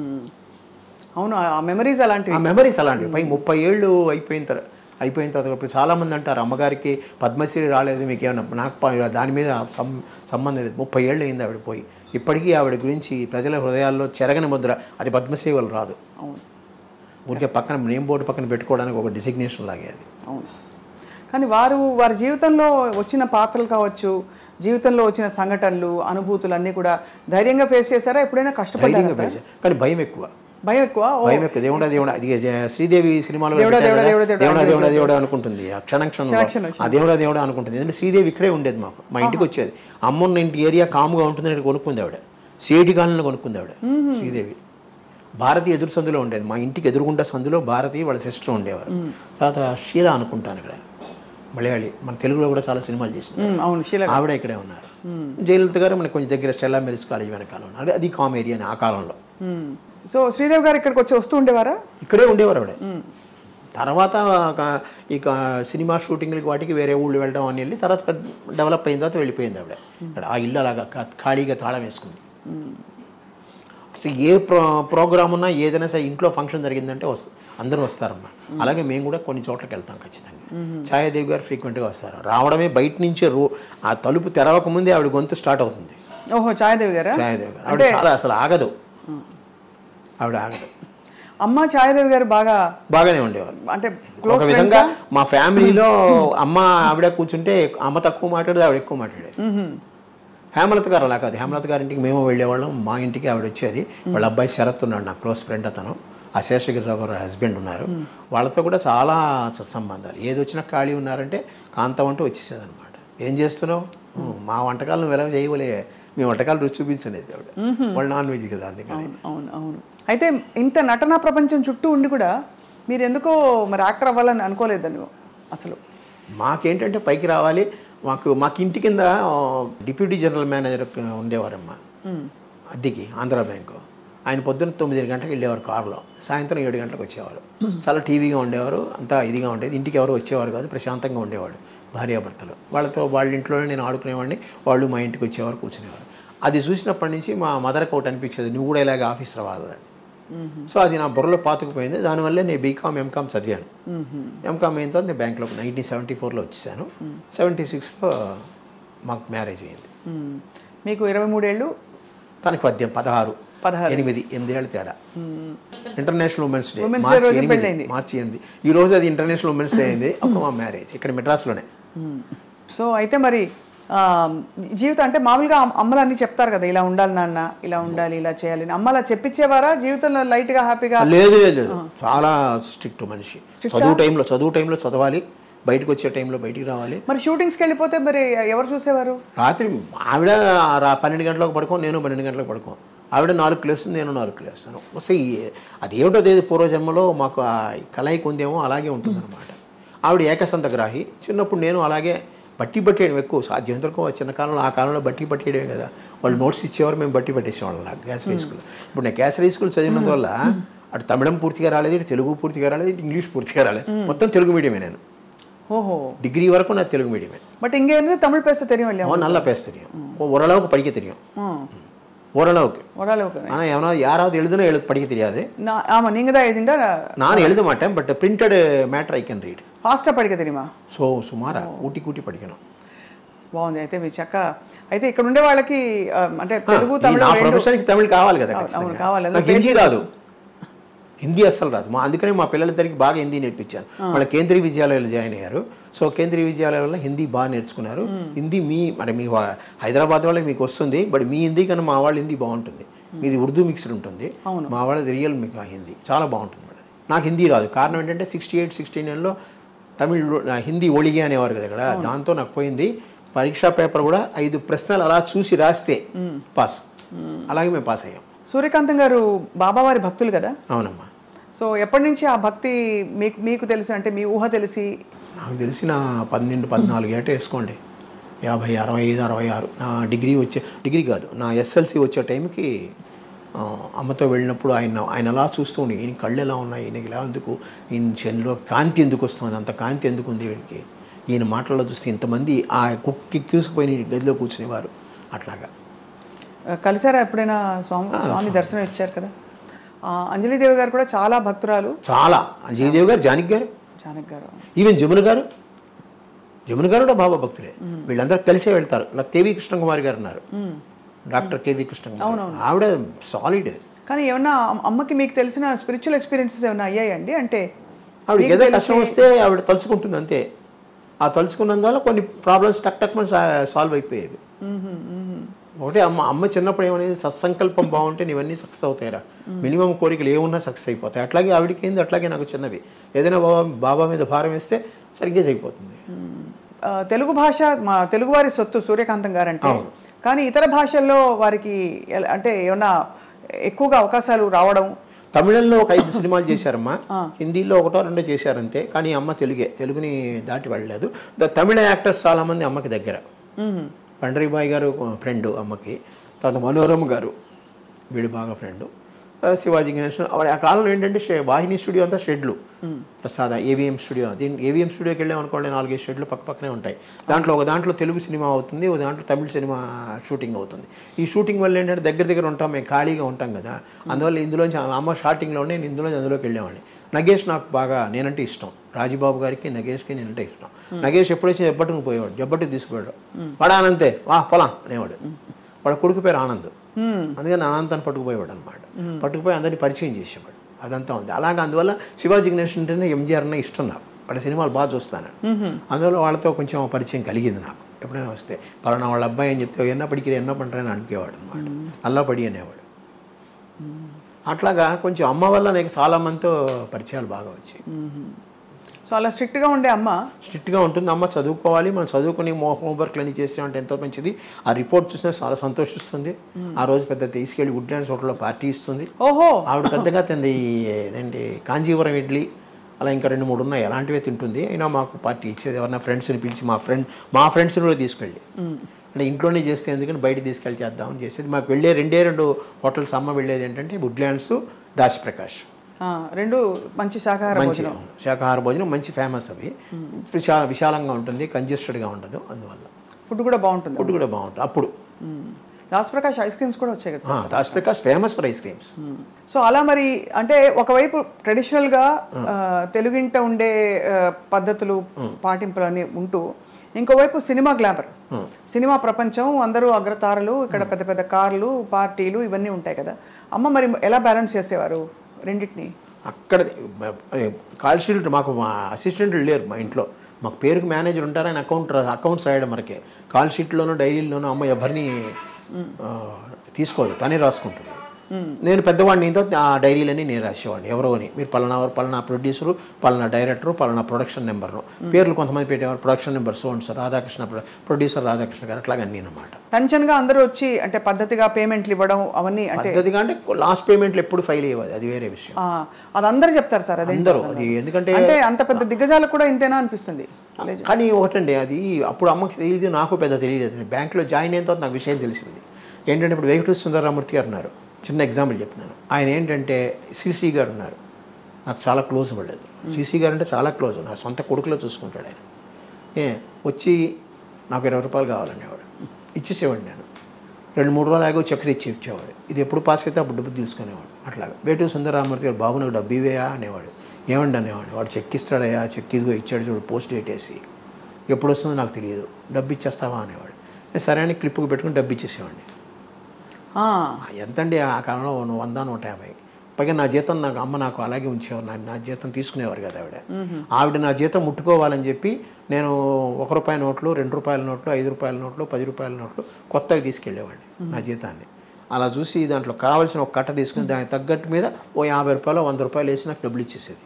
అవును ఆ మెమరీస్ అలాంటివి ఆ మెమరీస్ అలాంటివి పై ముప్పై ఏళ్ళు అయిపోయిన తర్వాత అయిపోయిన తర్వాత ఇప్పుడు చాలామంది అంటారు అమ్మగారికి పద్మశ్రీ రాలేదు మీకు ఏమన్నా నాకు ప- దాని మీద సం సంబంధం లేదు ముప్పై ఏళ్ళు అయింది ఆవిడ పోయి ఇప్పటికీ ఆవిడ గురించి ప్రజల హృదయాల్లో చెరగని ముద్ర అది పద్మశ్రీ వాళ్ళు రాదు అవును ఊరికే పక్కన నేమ్ బోర్డు పక్కన పెట్టుకోవడానికి ఒక డిసిగ్నేషన్ లాగే అది అవును కానీ వారు వారి జీవితంలో వచ్చిన పాత్రలు కావచ్చు జీవితంలో వచ్చిన సంఘటనలు అనుభూతులు అన్నీ కూడా ధైర్యంగా ఫేస్ చేశారా ఎప్పుడైనా కష్టపడ్డారా ధైర్యంగా సార్ face చేయాలి. కానీ భయం ఎక్కువ భయం ఎక్కువ ఓ, భయం ఎక్కువ దేవుడా దేవుడా అది జ- శ్రీదేవి సినిమాలో దేవుడా, పెట్టారు దేవుడా, కదా, దేవుడా, దేవుడా దేవుడా, దేవుడా దేవుడా అనుకుంటుంది ఆ క్షణ క్షణంలో క్షణ ఆ దేవుడా దేవుడా అనుకుంటుంది ఎందుకంటే శ్రీదేవి ఇక్కడే ఉండేది మాకు మా ఇంటికి వచ్చేది అమ్మున్న ఇంటి ఏరియా కాముగా ఉంటుందని ఇక్కడ కొనుక్కుంది ఆవిడ సేటి కాలంలో కొనుక్కుంది ఆవిడ శ్రీదేవి భారతి ఎదురు సందులో ఉండేది మా ఇంటికి ఎదురుగుండా సందులో భారతి వాళ్ళ సిస్టర్ ఉండేవారు తర్వాత షీలా అనుకుంటాను ఇక్కడ మలయాళి మన తెలుగులో కూడా చాలా సినిమాలు చేసింది ఉమ్, అవును శీల ఆవిడ ఇక్కడే ఉన్నారు జయలలిత గారు మనకు కొంచెం దగ్గర స్టెల్లా మెరిస్ కాలేజ్ వెనకాల ఉన్నారు అది కామెడీ అని ఆ కాలంలో ఉమ్. సో శ్రీదేవి గారు ఇక్కడికి వచ్చి వస్తూ ఉండేవారా ఇక్కడే ఉండేవారు ఆవిడ తర్వాత ఒక- ఇక సినిమా షూటింగ్లకి వాటికి వేరే ఊళ్ళు వెళ్ళడం అని వెళ్ళి తర్వాత పెద్ద డెవలప్ అయిన తర్వాత వెళ్ళిపోయింది ఆవిడ ఇక్కడ ఆ ఇల్లు అలాగా కా- ఖాళీగా తాళం వేసుకుంది అసలు ఏ ప్రో ప్రోగ్రామ్ ఉన్నా ఏదైనా సరే ఇంట్లో ఫంక్షన్ జరిగిందంటే వస్త అందరూ వస్తారమ్మా అలాగే మేము కూడా కొన్ని చోట్లకి వెళ్తాం ఖచ్చితంగా ఛాయాదేవి గారు ఫ్రీక్వెంట్గా వస్తారు రావడమే బయట నుంచే రో ఆ తలుపు తెరవక ముందే ఆవిడ గొంతు స్టార్ట్ అవుతుంది ఓహో ఛాయాదేవి గారా ఛాయాదేవి గారు ఆవిడ చాలా అసలు ఆగదు ఆవిడ ఆగదు అమ్మ ఛాయాదేవి గారు బాగా బాగానే ఉండేవారు అంటే ఒక క్లోజ్ విధంగా మా ఫ్యామిలీలో అమ్మ ఆవిడ కూర్చుంటే అమ్మ తక్కువ మాట్లాడేది ఆవిడ ఎక్కువ మాట్లాడేది హేమలత గారు అలా కాదు హేమలత గారి ఇంటికి మేము వెళ్ళేవాళ్ళం మా ఇంటికి ఆవిడ వచ్చేది వాళ్ళ అబ్బాయి శరత్ ఉన్నాడు నా క్లోజ్ ఫ్రెండ్ అతను ఆ శేషగిరిరావు గారు హస్బెండ్ ఉన్నారు వాళ్ళతో కూడా చాలా సత్సంబంధాలు ఏది వచ్చినా ఖాళీ ఉన్నారంటే కాంతం అంటూ వచ్చేసేది అనమాట ఏం చేస్తున్నావు "ఉమ్, మా వంటకాలు నువ్వు ఎలా చేయవలే మీ వంటకాలు రుచి చూపించలేదు ఆవిడ వాళ్ళు నాన్ వెజ్ కదా అందుకని అవును అవును అయితే ఇంత నటనా ప్రపంచం చుట్టూ ఉండి కూడా మీరు ఎందుకో మరి యాక్టర్ అవ్వాలని అనుకోలేదని అసలు మాకేంటంటే పైకి రావాలి మాకు మాకు ఇంటి కింద ఆ, డిప్యూటీ జనరల్ మేనేజర్ ఉండేవారమ్మా అద్దెకి ఆంధ్ర బ్యాంకు ఆయన పొద్దున్న తొమ్మిది గంటలకు వెళ్ళేవారు కారులో సాయంత్రం ఏడు గంటలకు వచ్చేవారు చాలా టీవీగా ఉండేవారు అంతా ఇదిగా ఉండేది ఇంటికి ఎవరు వచ్చేవారు కాదు ప్రశాంతంగా ఉండేవాడు భార్యాభర్తలు వాళ్ళతో వాళ్ళ ఇంట్లోనే నేను ఆడుకునేవాడిని వాళ్ళు మా ఇంటికి వచ్చేవారు కూర్చునేవారు అది చూసినప్పటి నుంచి మా మదర్కి ఒకటి అనిపించేది నువ్వు కూడా ఇలాగ ఆఫీస్ రావాలని సో అది నా బుర్రలో పాతుకుపోయింది దానివల్లే నేను బీకామ్ ఎంకామ్ చదివాను ఎంకామ్ అయిన తర్వాత నేను బ్యాంక్లో నైన్టీన్ సెవెంటీ ఫోర్లో వచ్చేసాను సెవెంటీ సిక్స్లో మాకు మ్యారేజ్ అయింది మ్మ్. మీకు ఇరవై మూడేళ్ళు తనకి పద్దెం పదహారు పదహారు. ఎనిమిది ఎనిమిదేళ్ళ తేడా international women's day Women's Day మార్చి రోజు ఎనిమిది పెళ్ళైంది. మార్చి ఎనిమిది ఈ రోజు అది ఇంటర్నేషనల్ ఉమెన్స్ డే అయింది అప్పుడు మా మ్యారేజ్ ఇక్కడ మెడ్రాస్లోనే సో అయితే మరి ఆ, జీవితం అంటే మామూలుగా అమ్- అమ్మలు అన్ని చెప్తారు కదా ఇలా ఉండాలి నాన్న ఇలా ఉండాలి ఇలా చేయాలి అని. అమ్మ అలా చెప్పించేవారా జీవితంలో లైట్గా హ్యాపీగా లేదు లేదు లేదు చాలా స్ట్రిక్ట్ మనిషి చదువు టైంలో చదువు టైంలో చదవాలి బయటకు వచ్చే టైంలో బయటికి రావాలి మరి షూటింగ్స్కి వెళ్ళిపోతే మరి ఎవరు చూసేవారు రాత్రి ఆవిడ రా- పన్నెండు గంటలకు పడుకో నేను పన్నెండు గంటలకు పడుకో ఆవిడ నాలుగు లేస్తుంది నేను నాలుగు లేస్తాను వస్తే ఈ- అదేమిటో తెలియదు పూర్వజన్మలో మాకు ఆ కలయిక ఉందేమో అలాగే ఉంటుందన్నమాట ఆవిడ ఏకసంతగ్రాహి చిన్నప్పుడు నేను అలాగే బట్టి పట్టేయడం ఎక్కువ సాధ్యమంత వరకు చిన్న కాలంలో ఆ కాలంలో బట్టి పట్టేయడమే కదా వాళ్ళు నోట్స్ ఇచ్చేవారు మేము బట్టి పట్టేసేవాళ్ళం నాకు కేసరీ స్కూల్ ఇప్పుడు నేను కేసరీ స్కూల్ చదివినందువల్ల అటు తమిళం పూర్తిగా రాలేదు ఇటు తెలుగు పూర్తిగా రాలేదు ఇటు ఇంగ్లీష్ పూర్తిగా రాలేదు మొత్తం తెలుగు మీడియమే నేను ఓహో డిగ్రీ వరకు నాకు తెలుగు మీడియమే பட் இங்க இருந்து தமிழ் பேச தெரியும் இல்லையா அவன் நல்லா பேச தெரியும் ஓரளவுக்கு படிக்க தெரியும் ஓரளவுக்கு ஓரளவுக்கு ஆனால் எவனா யாராவது எழுதுனா எழுத படிக்க தெரியாது நான் ஆமா நீங்க தான் எழுதிண்டா நான் எழுத மாட்டேன் but printed matter I can read ఫాస్ట్గా படிக்க தெரியுமா సో సుమారా కూటి కూటి పడికను బాగుంది అయితే మీ చక్క అయితే ఇక్కడ ఉండే వాళ్ళకి ఆ, అంటే తెలుగు తమిళ నా రెండు ప్రొఫెషన్కి తమిళ్ కావాలి కదా అవును, ఖచ్చితంగా. కావాలి. నాకు హిందీ రాదు హిందీ అస్సలు రాదు మా అందుకనే మా పిల్లలిద్దరికి బాగా హిందీ నేర్పించాను వాళ్ళ కేంద్రీయ విద్యాలయాలు జాయిన్ అయ్యారు సో కేంద్రీయ విద్యాలయాల్లో హిందీ బాగా నేర్చుకున్నారు హిందీ మీ మరి మీ వా- హైదరాబాద్ వాళ్ళకి మీకు వస్తుంది బట్ మీ హిందీ కన్నా మా వాళ్ళ హిందీ బాగుంటుంది మీది ఉర్దూ మిక్స్డ్ ఉంటుంది మా వాళ్ళది రియల్ మీకు హిందీ చాలా బాగుంటుంది మేడం నాకు హిందీ రాదు కారణం ఏంటంటే సిక్స్టీ ఎయిట్ సిక్స్టీ నైన్లో తమిళ్ హిందీ ఒళిగే అనేవారు కదా ఇక్కడ దాంతో నాకు పోయింది పరీక్షా పేపర్ కూడా ఐదు ప్రశ్నలు అలా చూసి రాస్తే పాస్ అలాగే మేము పాస్ అయ్యాం సూర్యకాంతం గారు బాబావారి భక్తులు కదా అవునమ్మా సో ఎప్పటి నుంచి ఆ భక్తి మీకు మీకు తెలిసి అంటే మీ ఊహ తెలిసి నాకు తెలిసిన పన్నెండు పద్నాలుగు ఏట వేసుకోండి యాభై అరవై ఐదు అరవై ఆరు నా డిగ్రీ వచ్చే డిగ్రీ కాదు నా ఎస్ఎల్సి వచ్చే టైంకి ఆ, అమ్మతో వెళ్ళినప్పుడు ఆయన ఆయన అలా చూస్తూ ఉండి ఈయన కళ్ళు ఎలా ఉన్నాయి ఈయనకి ఎలా ఎందుకు ఈయన చెన్లో కాంతి ఎందుకు వస్తుంది అంత కాంతి ఎందుకు ఉంది వీడికి ఈయన మాటల్లో చూస్తే ఇంతమంది ఆ కుక్కి కూసుకుపోయిన గదిలో కూర్చునేవారు అట్లాగా ఆ, కలిసారా ఎప్పుడైనా స్వామి స్వామి దర్శనం ఇచ్చారు కదా ఆ, అంజలీదేవి గారు కూడా చాలా భక్తురాలు చాలా అంజలిదేవి గారు జానకి గారు జానక్ గారు ఈవెన్ జమున గారు జమున గారు కూడా బాబా భక్తులే వీళ్ళందరూ కలిసే వెళ్తారు ఇలా కేవీ కృష్ణకుమారి గారు ఉన్నారు డాక్టర్ కేవీ కృష్ణకుమారి ఆవిడ సాలిడ్ కానీ ఏమన్నా అమ్- అమ్మకి మీకు తెలిసిన స్పిరిచువల్ ఎక్స్పీరియన్సెస్ ఏమైనా అయ్యాయండి అంటే ఆవిడ మీకు ఏదో తెలిసి- కష్టం వస్తే ఆవిడ తలుచుకుంటుంది అంతే ఆ తలుచుకున్నందువల్ల కొన్ని ప్రాబ్లమ్స్ టక్ టక్ మన సాల్వ్ అయిపోయేవి ఒకటే అమ్మ అమ్మ చిన్నప్పుడు ఏమనేది సత్సంకల్పం బాగుంటే ఇవన్నీ సక్సెస్ అవుతాయిరా మినిమం కోరికలు ఏమున్నా సక్సెస్ అయిపోతాయి అట్లాగే ఆవిడకి ఏంది అట్లాగే నాకు చిన్నవి ఏదైనా బాబా బాబా మీద భారం వేస్తే సరిగ్గా అయిపోతుంది ఆ, తెలుగు భాష మా తెలుగువారి సొత్తు సూర్యకాంతం గారంటే కానీ ఇతర భాషల్లో వారికి ఎల- అంటే ఏమన్నా ఎక్కువగా అవకాశాలు రావడం తమిళంలో ఒక ఐదు సినిమాలు చేశారమ్మా హిందీలో ఒకటో రెండో చేశారంతే కానీ అమ్మ తెలుగే తెలుగుని దాటి వెళ్ళలేదు ద తమిళ యాక్టర్స్ చాలామంది అమ్మకి దగ్గర పండరీబాయ్ గారు ఫ్రెండ్ అమ్మకి తర్వాత మనోరమ గారు వీడు బాగా ఫ్రెండ్ ఆ, శివాజీ గణేషన్ ఆ కాలంలో ఏంటంటే షే- వాహిని స్టూడియో అంతా షెడ్లు ప్రసాద ఏవిఎం స్టూడియో దీని ఏవిఎం స్టూడియోకి వెళ్ళాం అనుకోండి నాలుగైదు షెడ్లు పక్క పక్కనే ఉంటాయి దాంట్లో ఒక దాంట్లో తెలుగు సినిమా అవుతుంది ఒక దాంట్లో తమిళ సినిమా షూటింగ్ అవుతుంది ఈ షూటింగ్ వల్ల ఏంటంటే దగ్గర దగ్గర ఉంటాం మేము ఖాళీగా ఉంటాం కదా అందువల్ల ఇందులోంచి అమ్మ షార్టింగ్లోనే నేను ఇందులోంచి అందులోకి వెళ్ళేవాడిని నగేష్ నాకు బాగా నేనంటే ఇష్టం రాజుబాబు గారికి నగేష్కి నేనంటే ఇష్టం నగేష్ ఎప్పుడొచ్చి జబ్బట్టుకు పోయేవాడు జబ్బట్టుకు తీసుకుపోయాడు వాడు ఆనంతే వా పొలం అనేవాడు వాడు కొడుకు పేరు ఆనంద్ అందుకని అనంతాన్ని పట్టుకుపోయేవాడు అనమాట పట్టుకుపోయి అందరినీ పరిచయం చేసేవాడు అదంతా ఉంది అలాగే అందువల్ల శివాజీ గణేష్ అంటేనే ఎంజీఆర్ అన్న ఇష్టం నాకు వాళ్ళ సినిమాలు బాగా చూస్తాను అందువల్ల వాళ్ళతో కొంచెం పరిచయం కలిగింది నాకు ఎప్పుడైనా వస్తే పలానా వాళ్ళ అబ్బాయి అని చెప్తే ఎన్న పడికి ఎన్న పంటని అనిపేవాడు అనమాట అల్లా పడి అనేవాడు అట్లాగా కొంచెం అమ్మ వల్ల నాకు చాలా మందితో పరిచయాలు బాగా వచ్చాయి సో అలా స్ట్రిక్ట్గా ఉండే అమ్మ స్ట్రిక్ట్గా ఉంటుంది అమ్మ చదువుకోవాలి మనం చదువుకుని మో హోంవర్క్లు అన్ని చేసామంటే ఎంతో మంచిది ఆ రిపోర్ట్ చూసినా చాలా సంతోషిస్తుంది ఆ రోజు పెద్ద తీసుకెళ్ళి వుడ్లాండ్స్ హోటల్లో పార్టీ ఇస్తుంది ఓహో ఆవిడ పెద్దగా తింది ఇదేంటి కాంజీవరం ఇడ్లీ అలా ఇంకా రెండు మూడు ఉన్నాయి అలాంటివే తింటుంది అయినా మాకు పార్టీ ఇచ్చేది ఎవరైనా ఫ్రెండ్స్ని పిలిచి మా ఫ్రెండ్ మా ఫ్రెండ్స్ని కూడా తీసుకెళ్ళి అంటే ఇంట్లోనే చేస్తే ఎందుకని బయట తీసుకెళ్ళి చేద్దామని చేసేది మాకు వెళ్ళే రెండే రెండు హోటల్స్ అమ్మ వెళ్ళేది ఏంటంటే వుడ్లాండ్స్ దాస్ ప్రకాష్ ఆ, రెండు మంచి శాకాహార మంచి భోజనం శాకాహార భోజనం మంచి ఫేమస్ అవి విశాల విశాలంగా ఉంటుంది కంజెస్టెడ్గా ఉండదు అందువల్ల ఫుడ్ కూడా బాగుంటుంది ఫుడ్ కూడా బాగుంటుంది అప్పుడు దాస్ ప్రకాష్ ఐస్ క్రీమ్స్ కూడా వచ్చాయి కదా సార్ ఆ, Das Prakash famous for ice creams so అలా మరి అంటే ఒకవైపు ట్రెడిషనల్గా తెలుగింట ఉండే ఆ, పద్ధతులు పాటింపులు అని ఉంటూ ఇంకోవైపు సినిమా గ్లామర్ సినిమా ప్రపంచం అందరూ అగ్రతారలు ఇక్కడ పెద్ద పెద్ద కార్లు పార్టీలు ఇవన్నీ ఉంటాయి కదా అమ్మ మరి ఎలా బ్యాలెన్స్ చేసేవారు రెండింటిని అక్కడ కాల్ షీట్ మాకు మా అసిస్టెంట్లు లేరు మా ఇంట్లో మాకు పేరుకి మేనేజర్ ఉంటారు ఆయన అకౌంట్ అకౌంట్స్ రాయడం మనకే కాల్ షీట్లోనూ డైరీలోనూ అమ్మ ఎవరిని ఆ, తీసుకోదు తనే రాసుకుంటుంది నేను పెద్దవాడిని ఏంటో ఆ డైరీలన్నీ నేను రాసేవాడిని ఎవరో అని మీరు పలానా వారు పలానా ప్రొడ్యూసరు పలానా డైరెక్టరు పలానా ప్రొడక్షన్ నెంబర్ను పేర్లు కొంతమంది పెట్టేవారు production number so sir Radhakrishna producer Radhakrishna గారు అట్లాగే అన్నీ అనమాట టెన్షన్గా అందరూ వచ్చి అంటే పద్ధతిగా పేమెంట్లు ఇవ్వడం అవన్నీ అంటే పద్ధతిగా అంటే లాస్ట్ పేమెంట్లు ఎప్పుడు ఫెయిల్ అయ్యేది అది వేరే విషయం ఆ, అది అందరూ చెప్తారు సార్ అదే అందరూ అది ఎందుకంటే అంటే అంత పెద్ద దిగ్గజాలకు కూడా ఇంతేనా అనిపిస్తుంది కానీ ఒకటండి అది అప్పుడు అమ్మకి తెలియదు నాకు పెద్ద తెలియలేదు బ్యాంక్లో జాయిన్ అయిన తర్వాత నాకు విషయం తెలిసింది ఏంటంటే ఇప్పుడు వెంకటేశ్వర సుందరరామూర్తి గారు ఉన్నారు చిన్న ఎగ్జాంపుల్ చెప్తున్నాను ఆయన ఏంటంటే సిసి గారు ఉన్నారు నాకు చాలా క్లోజ్ పడలేదు సిసి గారు అంటే చాలా క్లోజ్ నా సొంత కొడుకులో చూసుకుంటాడు ఆయన ఏ వచ్చి నాకు ఇరవై రూపాయలు కావాలనేవాడు ఇచ్చేసేవాడిని నేను రెండు మూడు రోజులు ఆగి చెక్ తెచ్చి ఇచ్చేవాడు ఇది ఎప్పుడు పాస్ అయితే అప్పుడు డబ్బు తీసుకునేవాడు అట్లాగా వేటూరు సుందరరామూర్తి గారు బాబు నాకు డబ్బు ఇవేయా అనేవాడు ఏమండి అనేవాడు వాడు చెక్ ఇస్తాడయ్యా చెక్ ఇదిగో ఇచ్చాడు చూడు పోస్ట్ డేట్ వేసి ఎప్పుడు వస్తుందో నాకు తెలియదు డబ్బు ఇచ్చేస్తావా అనేవాడు నేను సరే అని క్లిప్కి పెట్టుకుని డబ్బు ఇచ్చేసేవాడిని ఆ, ఎంతండి ఆ కాలంలో ను- వంద నూట యాభై పైగా నా జీతం నాకు అమ్మ నాకు అలాగే ఉంచేవారు నా నా జీతం తీసుకునేవారు కదా ఆవిడ ఆవిడ నా జీతం ముట్టుకోవాలని చెప్పి నేను ఒక రూపాయి నోట్లు రెండు రూపాయల నోట్లు ఐదు రూపాయల నోట్లు పది రూపాయల నోట్లు కొత్తగా తీసుకెళ్ళేవాడిని నా జీతాన్ని అలా చూసి దాంట్లో కావాల్సిన ఒక కట్ట తీసుకుని దానికి తగ్గట్టు మీద ఓ యాభై రూపాయలు వంద రూపాయలు వేసి నాకు డబ్బులు ఇచ్చేసేది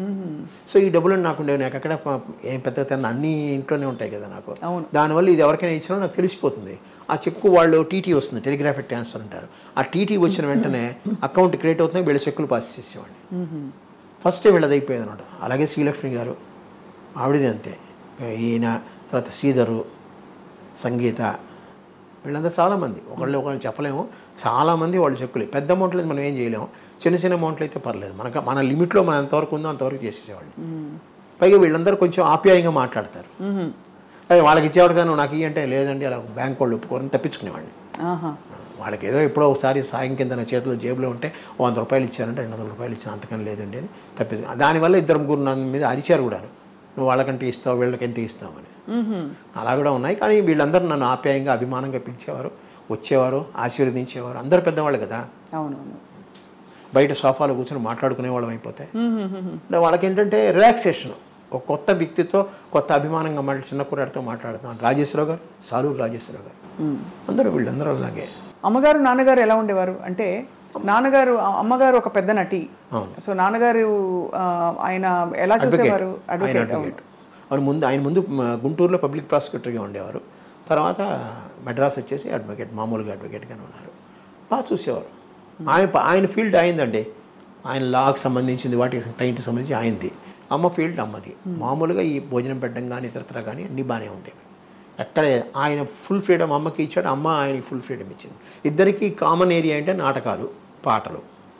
సో ఈ డబ్బులు నాకు ఉండేవి నాకు ఎక్కడ ప- ఏం పెద్ద తిన్న అన్నీ ఇంట్లోనే ఉంటాయి కదా నాకు అవును. దానివల్ల ఇది ఎవరికైనా ఇచ్చినా నాకు తెలిసిపోతుంది ఆ చెక్కు వాళ్ళు టీటీ వస్తుంది టెలిగ్రాఫిక్ ట్రాన్స్ఫర్ అంటారు ఆ టీటీ వచ్చిన వెంటనే అకౌంట్ క్రియేట్ అవుతుంది వీళ్ళ చెక్కులు పాస్ చేసేవాడిని ఫస్ట్ వీళ్ళది అయిపోయేది అనమాట అలాగే శ్రీలక్ష్మి గారు ఆవిడది అంతే ఈయన తర్వాత శ్రీధరు సంగీత వీళ్ళందరూ చాలామంది ఒకళ్ళు ఒకళ్ళు చెప్పలేము చాలామంది వాళ్ళు చెక్కులు పెద్ద అమౌంట్లు అయితే మనం ఏం చేయలేము చిన్న చిన్న అమౌంట్లు అయితే పర్లేదు మనకు మన లిమిట్లో మనం ఎంతవరకు ఉందో అంతవరకు చేసేసేవాళ్ళు పైగా వీళ్ళందరూ కొంచెం ఆప్యాయంగా మాట్లాడతారు అదే వాళ్ళకి ఇచ్చేవాడు కానీ నువ్వు నాకు ఇయ్యి అంటే లేదండి అలా బ్యాంక్ వాళ్ళు ఒప్పుకోరని తప్పించుకునేవాడిని ఆహా వాళ్ళకి ఏదో ఎప్పుడో ఒకసారి సాయం కింద నా చేతిలో జేబులో ఉంటే ఓ వంద రూపాయలు ఇచ్చారంటే రెండు వందల రూపాయలు ఇచ్చాను అంతకని లేదండి అని తప్పించు దానివల్ల ఇద్దరు ముగ్గురు నా మీద అరిచారు కూడా నువ్వు వాళ్ళకంటే ఇస్తావు వీళ్ళకంటే ఇస్తావు అని అలా కూడా ఉన్నాయి కానీ వీళ్ళందరూ నన్ను ఆప్యాయంగా అభిమానంగా పిలిచేవారు వచ్చేవారు ఆశీర్వదించేవారు అందరు పెద్దవాళ్ళు కదా అవునవును బయట సోఫాలో కూర్చొని మాట్లాడుకునే వాళ్ళం అయిపోతే అంటే వాళ్ళకి ఏంటంటే రిలాక్సేషన్ ఒక కొత్త వ్యక్తితో కొత్త అభిమానంగా మాట్లాడి చిన్న కుర్రాడితో మాట్లాడుతున్నాను రాజేశ్వరరావు గారు సాలూరు రాజేశ్వరరావు గారు అందరూ వీళ్ళందరూ అలాగే అమ్మగారు నాన్నగారు ఎలా ఉండేవారు అంటే నాన్నగారు అమ్మగారు ఒక పెద్ద నటి అవును. సో నాన్నగారు ఆ, ఆయన ఎలా చూసేవారు ఆయన అడ్వకేట్ అడ్వకేట్ ఆయన ముందు ఆయన ముందు మ, గుంటూరులో పబ్లిక్ ప్రాసిక్యూటర్గా ఉండేవారు తర్వాత మెడ్రాస్ వచ్చేసి అడ్వకేట్ మామూలుగా అడ్వకేట్గానే ఉన్నారు బాగా చూసేవారు ఆయన ప- ఆయన ఫీల్డ్ అయిందండి ఆయన లాకి సంబంధించింది వాటికి టైంకి సంబంధించి ఆయనది అమ్మ ఫీల్డ్ అమ్మది మామూలుగా ఈ భోజనం పెట్టడం కానీ ఇతరత్ర కానీ అన్నీ బాగానే ఉండేవి ఎక్కడ ఆయన ఫుల్ ఫ్రీడమ్ అమ్మకి ఇచ్చాడు అమ్మ ఆయనకి ఫుల్ ఫ్రీడమ్ ఇచ్చింది ఇద్దరికి కామన్ ఏరియా అంటే నాటకాలు పాటలు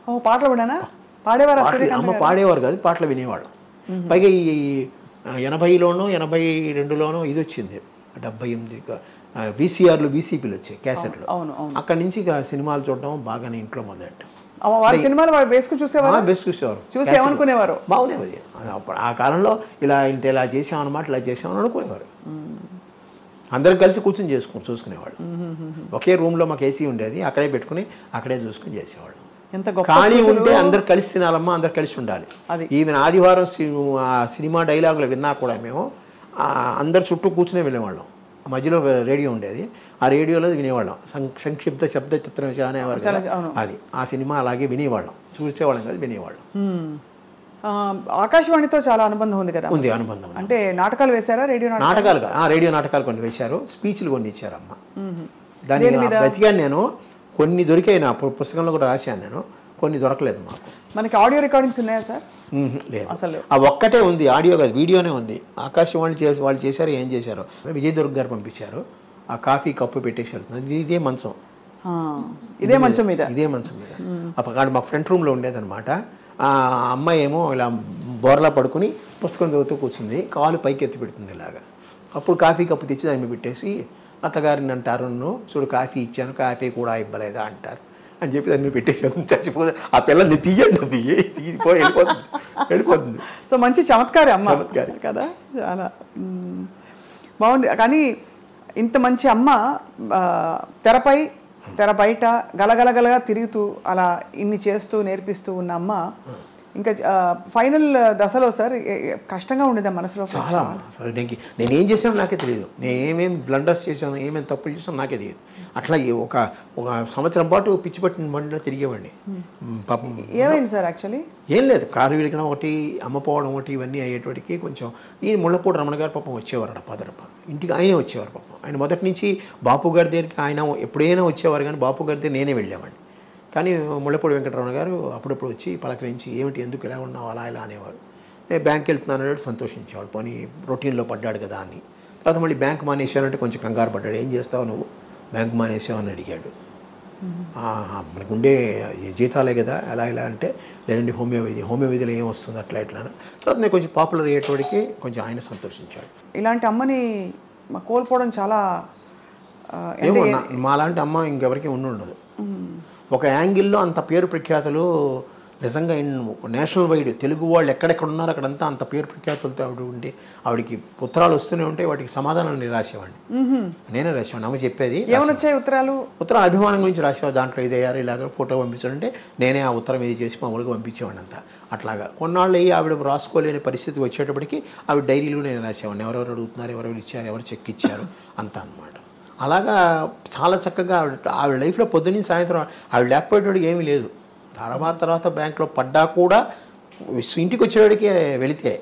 ఓ పాటలు పాడానా పాడేవారా పాటలు సూర్యకాంత్ అమ్మ గారు? పాడేవారు కాదు పాటలు వినేవాళ్ళం పైగా ఈ ఆ, ఎనభైలోనో ఎనభై రెండులోనో ఇది వచ్చింది డెబ్బై ఎనిమిది వీసీఆర్లు వీసీపీలు వచ్చాయి క్యాసెట్లు అవును, అవును. అక్కడి నుంచి ఇక సినిమాలు చూడడం బాగా ఇంట్లో మొదలెట్టాం అమ్మ, వారి సినిమాలు వారు వేసుకుని చూసేవారా బెస్ట్ చూసేవారు చూసి క్యాసెట్లు. ఏమనుకునేవారు? బాగునేది అది అప్పుడు ఆ కాలంలో ఇలా ఇంత ఇలా చేసాం అనమాట ఇలా చేసామని అనుకునేవారు అందరం కలిసి కూర్చొని చేసుకుని చూసుకునేవాళ్ళు ఒకే రూమ్లో మాకు ఏసీ ఉండేది అక్కడే పెట్టుకుని అక్కడే చూసుకుని చేసేవాళ్ళు ఎంత గొప్ప ఖాళీ స్మృతులు. ఉంటే అందరు కలిసి తినాలమ్మా అందరు కలిసి ఉండాలి అది. ఈవెన్ ఆదివారం సి- ఆ సినిమా డైలాగులు విన్నా కూడా మేము ఆ అందరు చుట్టూ కూర్చునే వెళ్ళేవాళ్ళం ఆ మధ్యలో రేడియో ఉండేది ఆ రేడియోలో వినేవాళ్ళం సం- సంక్షిప్త శబ్ద చిత్రం అనేవారు కదా. చాలా- అవును. అది ఆ సినిమా అలాగే వినేవాళ్ళం చూసేవాళ్ళం కాదు వినేవాళ్ళం ఆ, ఆకాశవాణితో చాలా అనుబంధం ఉంది కదా ఉంది అనుబంధం ఉంది. అంటే నాటకాలు వేశారా రేడియో నాటకాలు నాటకాలు కా- ఆ రేడియో నాటకాలు కొన్ని వేశారు స్పీచ్లు కొన్ని ఇచ్చారమ్మ దాని బతికాను నేను కొన్ని దొరికాయి నా పు- పుస్తకంలో కూడా రాశాను నేను కొన్ని దొరకలేదు మాకు మనకి ఆడియో రికార్డింగ్స్ ఉన్నాయా సార్ మ్మ్. లేదు అసలు ఆ ఒక్కటే ఉంది ఆడియో కాదు వీడియోనే ఉంది ఆకాశవాణి చేసి వాళ్ళు చేశారు ఏం చేశారు విజయ్ దుర్గ్ గారు పంపించారు ఆ కాఫీ కప్పు పెట్టేసి వెళ్తుంది ఇది ఇదే మంచం ఆ, ఇదే మంచం మీద ఇదే మంచం మీద అప్పుడు మా ఫ్రంట్ రూమ్లో ఉండేదన్నమాట ఆ అమ్మాయి ఏమో ఇలా బోర్లా పడుకుని పుస్తకం చదువుతూ కూర్చుంది కాలు పైకి ఎత్తి పెడుతుంది ఇలాగా అప్పుడు కాఫీ కప్పు తెచ్చి దాన్ని మీద పెట్టేసి అత్తగారిని అంటారు నన్ను చూడు కాఫీ ఇచ్చాను కాఫీ కూడా ఇవ్వలేదా అంటారు అని చెప్పి దాన్ని మీద పెట్టేసి చచ్చిపోతే ఆ పిల్లల్ని తీయండి తీయి తీయిపోయి వెళ్ళిపోతుంది వెళ్ళిపోతుంది సో మంచి చమత్కారి అమ్మ చమత్కారి. కదా చాలా మ్మ్. బాగుంది కానీ ఇంత మంచి అమ్మ ఆ, తెరపై తెర బయట గలగలగలగా తిరుగుతూ అలా ఇన్ని చేస్తూ నేర్పిస్తూ ఉన్న అమ్మ ఇంకా ఫైనల్ దశలో సార్ ఏ- ఏ- కష్టంగా ఉండేదా మనసులో చాలా అసలు నేను నేను ఏం చేశానో నాకే తెలియదు నేను ఏమేమి బ్లండర్స్ చేశాను ఏమేమి తప్పులు చేశానో నాకే తెలియదు అట్లా ఈ ఒక ఒక సంవత్సరం పాటు పిచ్చి పట్టిన బండిలో తిరిగేవాడిని మ్, పాపం ఏమైంది సార్ యాక్చువల్లీ ఏం లేదు కారు విరగడం ఒకటి అమ్మపోవడం ఒకటి ఇవన్నీ అయ్యేటికి కొంచెం ఈ ముళ్ళపూడి రమణ గారు పాపం వచ్చేవారు పదరప ఇంటికి ఆయనే వచ్చేవారు పాపం ఆయన మొదటి నుంచి బాపు గారి దగ్గరికి ఆయన ఎప్పుడైనా వచ్చేవారు కానీ బాపు గారి దగ్గర నేనే వెళ్ళేవాడిని కానీ ముళ్ళపూడి వెంకటరమణ గారు అప్పుడప్పుడు వచ్చి పలకరించి ఏమిటి ఎందుకు ఇలా ఉన్నావు అలా ఇలా అనేవారు నేను బ్యాంక్ వెళ్తున్నాను అన్నాడు సంతోషించేవాడు పోనీ రొటీన్లో పడ్డాడు కదా అని తర్వాత మళ్ళీ బ్యాంక్ మానేశానంటే కొంచెం కంగారు పడ్డాడు ఏం చేస్తావు నువ్వు బ్యాంక్ మానేసావు అని అడిగాడు ఆ, మనకు ఉండే జీతాలే కదా ఎలా ఇలా అంటే లేదండి హోమియో విధి హోమియో విధిలో ఏం వస్తుంది అట్లా ఇట్లా అని. తర్వాత నేను కొంచెం పాపులర్ అయ్యేటోడికి కొంచెం ఆయన సంతోషించాడు ఇలాంటి అమ్మని మ- కోల్పోవడం చాలా ఆ, ఏమో అంటే నా- మాలాంటి అమ్మ ఇంకెవరికి ఉండి ఉండదు ఒక యాంగిల్లో అంత పేరు ప్రఖ్యాతులు నిజంగా ఇన్- ఒక నేషనల్ వైడ్ తెలుగు వాళ్ళు ఎక్కడెక్కడ ఉన్నారో అక్కడంతా అంత పేరు ప్రఖ్యాతులతో ఆవిడ ఉండి ఆవిడకి ఉత్తరాలు వస్తూనే ఉంటాయి వాటికి సమాధానాలు నేను రాసేవాడిని నేనే రాసేవాడిని అమ్మ చెప్పేది ఏమని వచ్చాయి ఉత్తరాలు ఉత్తరం అభిమానం గురించి రాసేవాడు దాంట్లో ఇదయ్యారు ఇలాగ ఫోటో పంపించాడంటే నేనే ఆ ఉత్తరం ఇది చేసి మామూలుగా పంపించేవాడిని అంతా అట్లాగా కొన్నాళ్ళు అయ్యి ఆవిడ రాసుకోలేని పరిస్థితి వచ్చేటప్పటికి ఆవిడ డైరీలో నేను రాసేవాడిని ఎవరెవరు అడుగుతున్నారు ఎవరెవరు ఇచ్చారు ఎవరు చెక్ ఇచ్చారు అంతా అన్నమాట అలాగా చాలా చక్కగా ఆవిడ ఆవిడ లైఫ్లో పొద్దున్న సాయంత్రం ఆవిడ లేకపోయేటోడికి ఏమీ లేదు తర్వాత తర్వాత బ్యాంక్లో పడ్డా కూడా ఇంటికి వచ్చేవాడికి వెళితే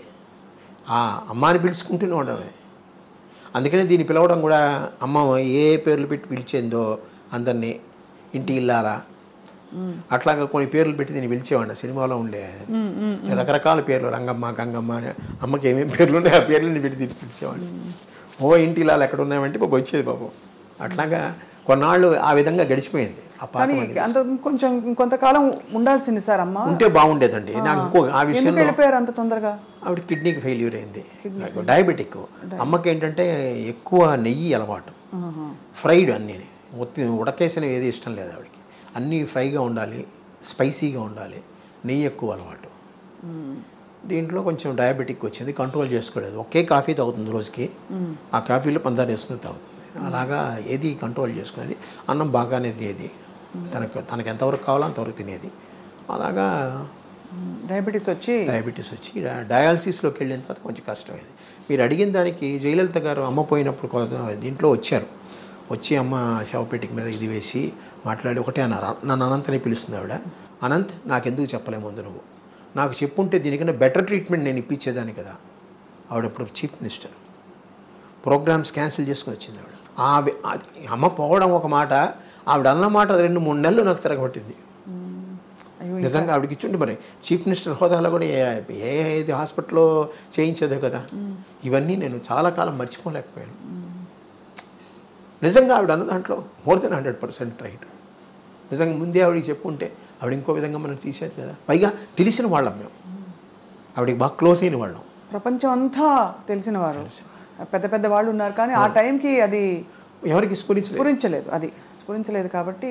ఆ అమ్మాని పిలుచుకుంటూనే ఉండడమే అందుకనే దీన్ని పిలవడం కూడా అమ్మ ఏ పేర్లు పెట్టి పిలిచేందో అందరినీ ఇంటి ఇల్లారా అట్లాగా కొన్ని పేర్లు పెట్టి దీన్ని పిలిచేవాడిని సినిమాలో ఉండే రకరకాల పేర్లు రంగమ్మ గంగమ్మ అని అమ్మకి ఏమేమి పేర్లు ఉన్నాయో ఆ పేర్లని పెట్టి దీన్ని పిలిచేవాడిని ఓ ఇంటి ఇల్లాలు ఎక్కడ ఉన్నాయంటే పాపం వచ్చేది పాపం అట్లాగా కొన్నాళ్ళు ఆ విధంగా గడిచిపోయింది ఆ పాత కానీ మంది. అంత కొంచెం కొంతకాలం ఉండాల్సింది సార్ అమ్మ ఉంటే బాగుండేదండి నాకు ఇంకో ఆ ఎందుకు విషయంలో వెళ్ళిపోయారు అంత తొందరగా ఆవిడ కిడ్నీకి ఫెయిల్యూర్ అయింది డయాబెటిక్ అమ్మకి ఏంటంటే ఎక్కువ నెయ్యి అలవాటు ఫ్రైడ్ అన్నీ ఒత్తి ఉడకేసినవి ఏది ఇష్టం లేదు ఆవిడకి అన్నీ ఫ్రైగా ఉండాలి స్పైసీగా ఉండాలి నెయ్యి ఎక్కువ అలవాటు దీంట్లో కొంచెం డయాబెటిక్ వచ్చింది కంట్రోల్ చేసుకోలేదు ఒకే కాఫీ తాగుతుంది రోజుకి ఆ కాఫీలో పందారు వేసుకుని తాగుతుంది అలాగా ఏది కంట్రోల్ చేసుకునేది అన్నం బాగానే తినేది తనకు తనకు ఎంతవరకు కావాలో అంతవరకు తినేది అలాగా డయాబెటీస్ వచ్చి డయాబెటీస్ వచ్చి డా- డయాలసిస్లోకి వెళ్ళిన తర్వాత కొంచెం కష్టమైంది మీరు అడిగిన దానికి జయలలిత గారు అమ్మ పోయినప్పుడు కొంత దీంట్లో వచ్చారు వచ్చి అమ్మ శవపేటిక మీద ఇది వేసి మాట్లాడి ఒకటే అన్నారు నన్ను అనంతనే పిలుస్తుంది ఆవిడ అనంత్ నాకెందుకు చెప్పలే ముందు నువ్వు నాకు చెప్పుంటే దీనికన్నా బెటర్ ట్రీట్మెంట్ నేను ఇప్పించేదాన్ని కదా ఆవిడ ఇప్పుడు చీఫ్ మినిస్టర్ ప్రోగ్రామ్స్ క్యాన్సిల్ చేసుకుని వచ్చింది ఆవిడ ఆవి అది అమ్మ పోవడం ఒక మాట ఆవిడ అన్న మాట రెండు మూడు నెలలు నాకు తిరగబట్టింది అయ్యో నిజంగా ఆవిడకి ఇచ్చుంటే మరి చీఫ్ మినిస్టర్ హోదాలో కూడా ఏ ఏ ఏది హాస్పిటల్లో చేయించేదో కదా ఇవన్నీ నేను చాలా కాలం మర్చిపోలేకపోయాను నిజంగా ఆవిడ అన్న దాంట్లో more than hundred percent right నిజంగా ముందే ఆవిడకి చెప్పుంటే ఆవిడ ఇంకో విధంగా మనం తీసేది కదా పైగా తెలిసిన వాళ్ళం మేము ఆవిడకి బాగా క్లోజ్ అయిన వాళ్ళం ప్రపంచం అంతా తెలిసిన వారు పెద్ద పెద్ద వాళ్ళు ఉన్నారు కానీ ఆ టైంకి అది ఎవరికి స్ఫురించలేదు స్ఫురించలేదు అది స్ఫురించలేదు కాబట్టి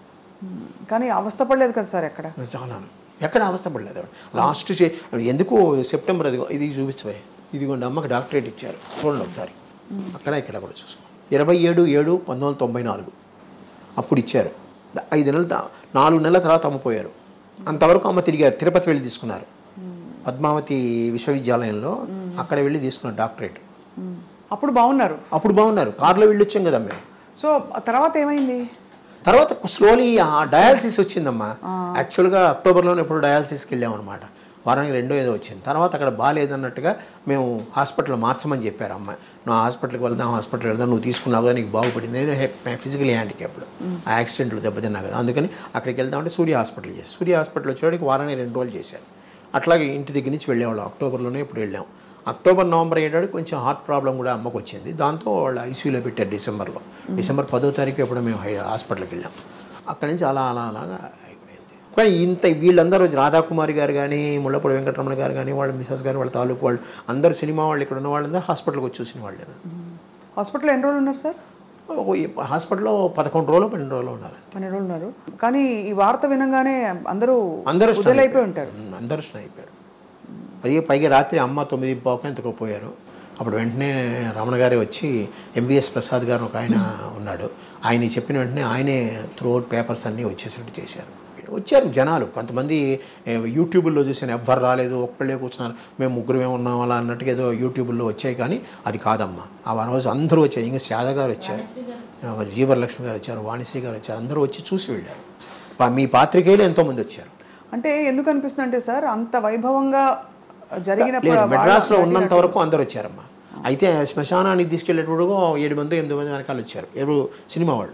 మ్, కానీ అవస్థపడలేదు కదా సార్ ఎక్కడ చాలా ఎక్కడ అవస్థపడలేదు ఆవిడ లాస్ట్ చే ఎందుకు సెప్టెంబర్ అది ఇది చూపించబోయే ఇదిగోండి అమ్మకి డాక్టరేట్ ఇచ్చారు చూడండి ఒకసారి అక్కడ ఇక్కడ కూడా చూసుకో ఇరవై ఏడు ఏడు పంతొమ్మిది వందల తొంభై నాలుగు అప్పుడు ఇచ్చారు ద- ఐదు నెలల త- నాలుగు నెలల తర్వాత అమ్మపోయారు అంతవరకు అమ్మ తిరిగారు తిరుపతి వెళ్ళి తీసుకున్నారు పద్మావతి విశ్వవిద్యాలయంలో అక్కడ వెళ్ళి తీసుకున్నారు డాక్టరేట్ మ్, అప్పుడు బాగున్నారు అప్పుడు బాగున్నారు కారులో వెళ్ళి వచ్చాం కదా మేము సో ఆ తర్వాత ఏమైంది తర్వాత స్లోలీ ఆ డయాలసిస్ వచ్చిందమ్మా యాక్చువల్గా అక్టోబర్లోనే ఎప్పుడు డయాలసిస్కి వెళ్ళాం అనమాట వారానికి రెండో ఏదో వచ్చింది తర్వాత అక్కడ బాగాలేదన్నట్టుగా మేము హాస్పిటల్ మార్చమని చెప్పారు అమ్మ నువ్వు హాస్పిటల్కి వెళ్దాం హాస్పిటల్ వెళ్దాం నువ్వు తీసుకున్నావు కదా నీకు బాగుపడింది నేను ఫిజికలీ హ్యాండిక్యాప్డ్ ఆ యాక్సిడెంట్లు దెబ్బతిన్నా కదా అందుకని అక్కడికి వెళ్దామంటే సూర్య హాస్పిటల్ చేసి సూర్య హాస్పిటల్ వచ్చేవాడికి వారానికి రెండు రోజులు చేశారు అట్లాగే ఇంటి దగ్గర నుంచి వెళ్ళేవాళ్ళం అక్టోబర్లోనే ఇప్పుడు వెళ్ళాం అక్టోబర్ నవంబర్ అయ్యేటాడు కొంచెం హార్ట్ ప్రాబ్లం కూడా అమ్మకు వచ్చింది దాంతో వాళ్ళు ఐసీయూలో పెట్టారు డిసెంబర్లో డిసెంబర్ పదో తారీఖు ఎప్పుడో మేము హై- హాస్పిటల్కి వెళ్ళాం అక్కడి నుంచి అలా అలా అలాగా అయిపోయింది కానీ ఇంత వీళ్ళందరూ రాధాకుమారి గారు కానీ ముళ్ళపూడి వెంకటరమణ గారు కానీ వాళ్ళ మిసెస్ గారు వాళ్ళ తాలూకు వాళ్ళు అందరూ సినిమా వాళ్ళు ఇక్కడ ఉన్న వాళ్ళందరూ హాస్పిటల్కి వచ్చి చూసిన వాళ్ళే హాస్పిటల్లో ఎన్ని రోజులు ఉన్నారు సార్ ఒక ఈ హాస్పిటల్లో పదకొండు రోజులు పన్నెండు రోజులు ఉన్నారు పన్నెండు రోజులు ఉన్నారు కానీ ఈ వార్త వినంగానే అందరూ అందరూ వదిలైపోయి ఉంటారు ఉమ్, అందరూ స్టన్ అయిపోయారు అది పైగా రాత్రి అమ్మ తొమ్మిది పావుక ఎంతకో పోయారు అప్పుడు వెంటనే రమణ గారే వచ్చి ఎంబీఎస్ ప్రసాద్ గారు ఒక ఆయన ఉన్నాడు ఆయన చెప్పిన వెంటనే ఆయనే త్రూఅవుట్ పేపర్స్ అన్నీ వచ్చేసేట్టు చేశారు వచ్చారు జనాలు కొంతమంది ఏ, యూట్యూబ్లో చూసాను ఎవ్వరు రాలేదు ఒక్కళ్ళే కూర్చున్నారు మేము ముగ్గురమే ఉన్నాం అలా అన్నట్టుగా ఏదో యూట్యూబ్లో వచ్చాయి కానీ అది కాదమ్మా ఆ రోజు అందరూ వచ్చారు ఇంకా శాద గారు వచ్చారు ఆ, జీవరలక్ష్మి గారు వచ్చారు వాణిశ్రీ గారు వచ్చారు అందరూ వచ్చి చూసి వెళ్ళారు పా- మీ పాత్రికేయులు ఎంతోమంది వచ్చారు అంటే ఎందుకు అనిపిస్తుంది అంటే సార్ అంత వైభవంగా జరిగిన లేదు వాళ్ళ- మెడ్రాస్లో ఉన్నంత వరకు అందరు వచ్చారమ్మా అయితే శ్మశానానికి తీసుకెళ్ళేటప్పుడు ఏడు మంది ఎనిమిది మంది వెనకాల వచ్చారు ఎవరు సినిమా వాళ్ళు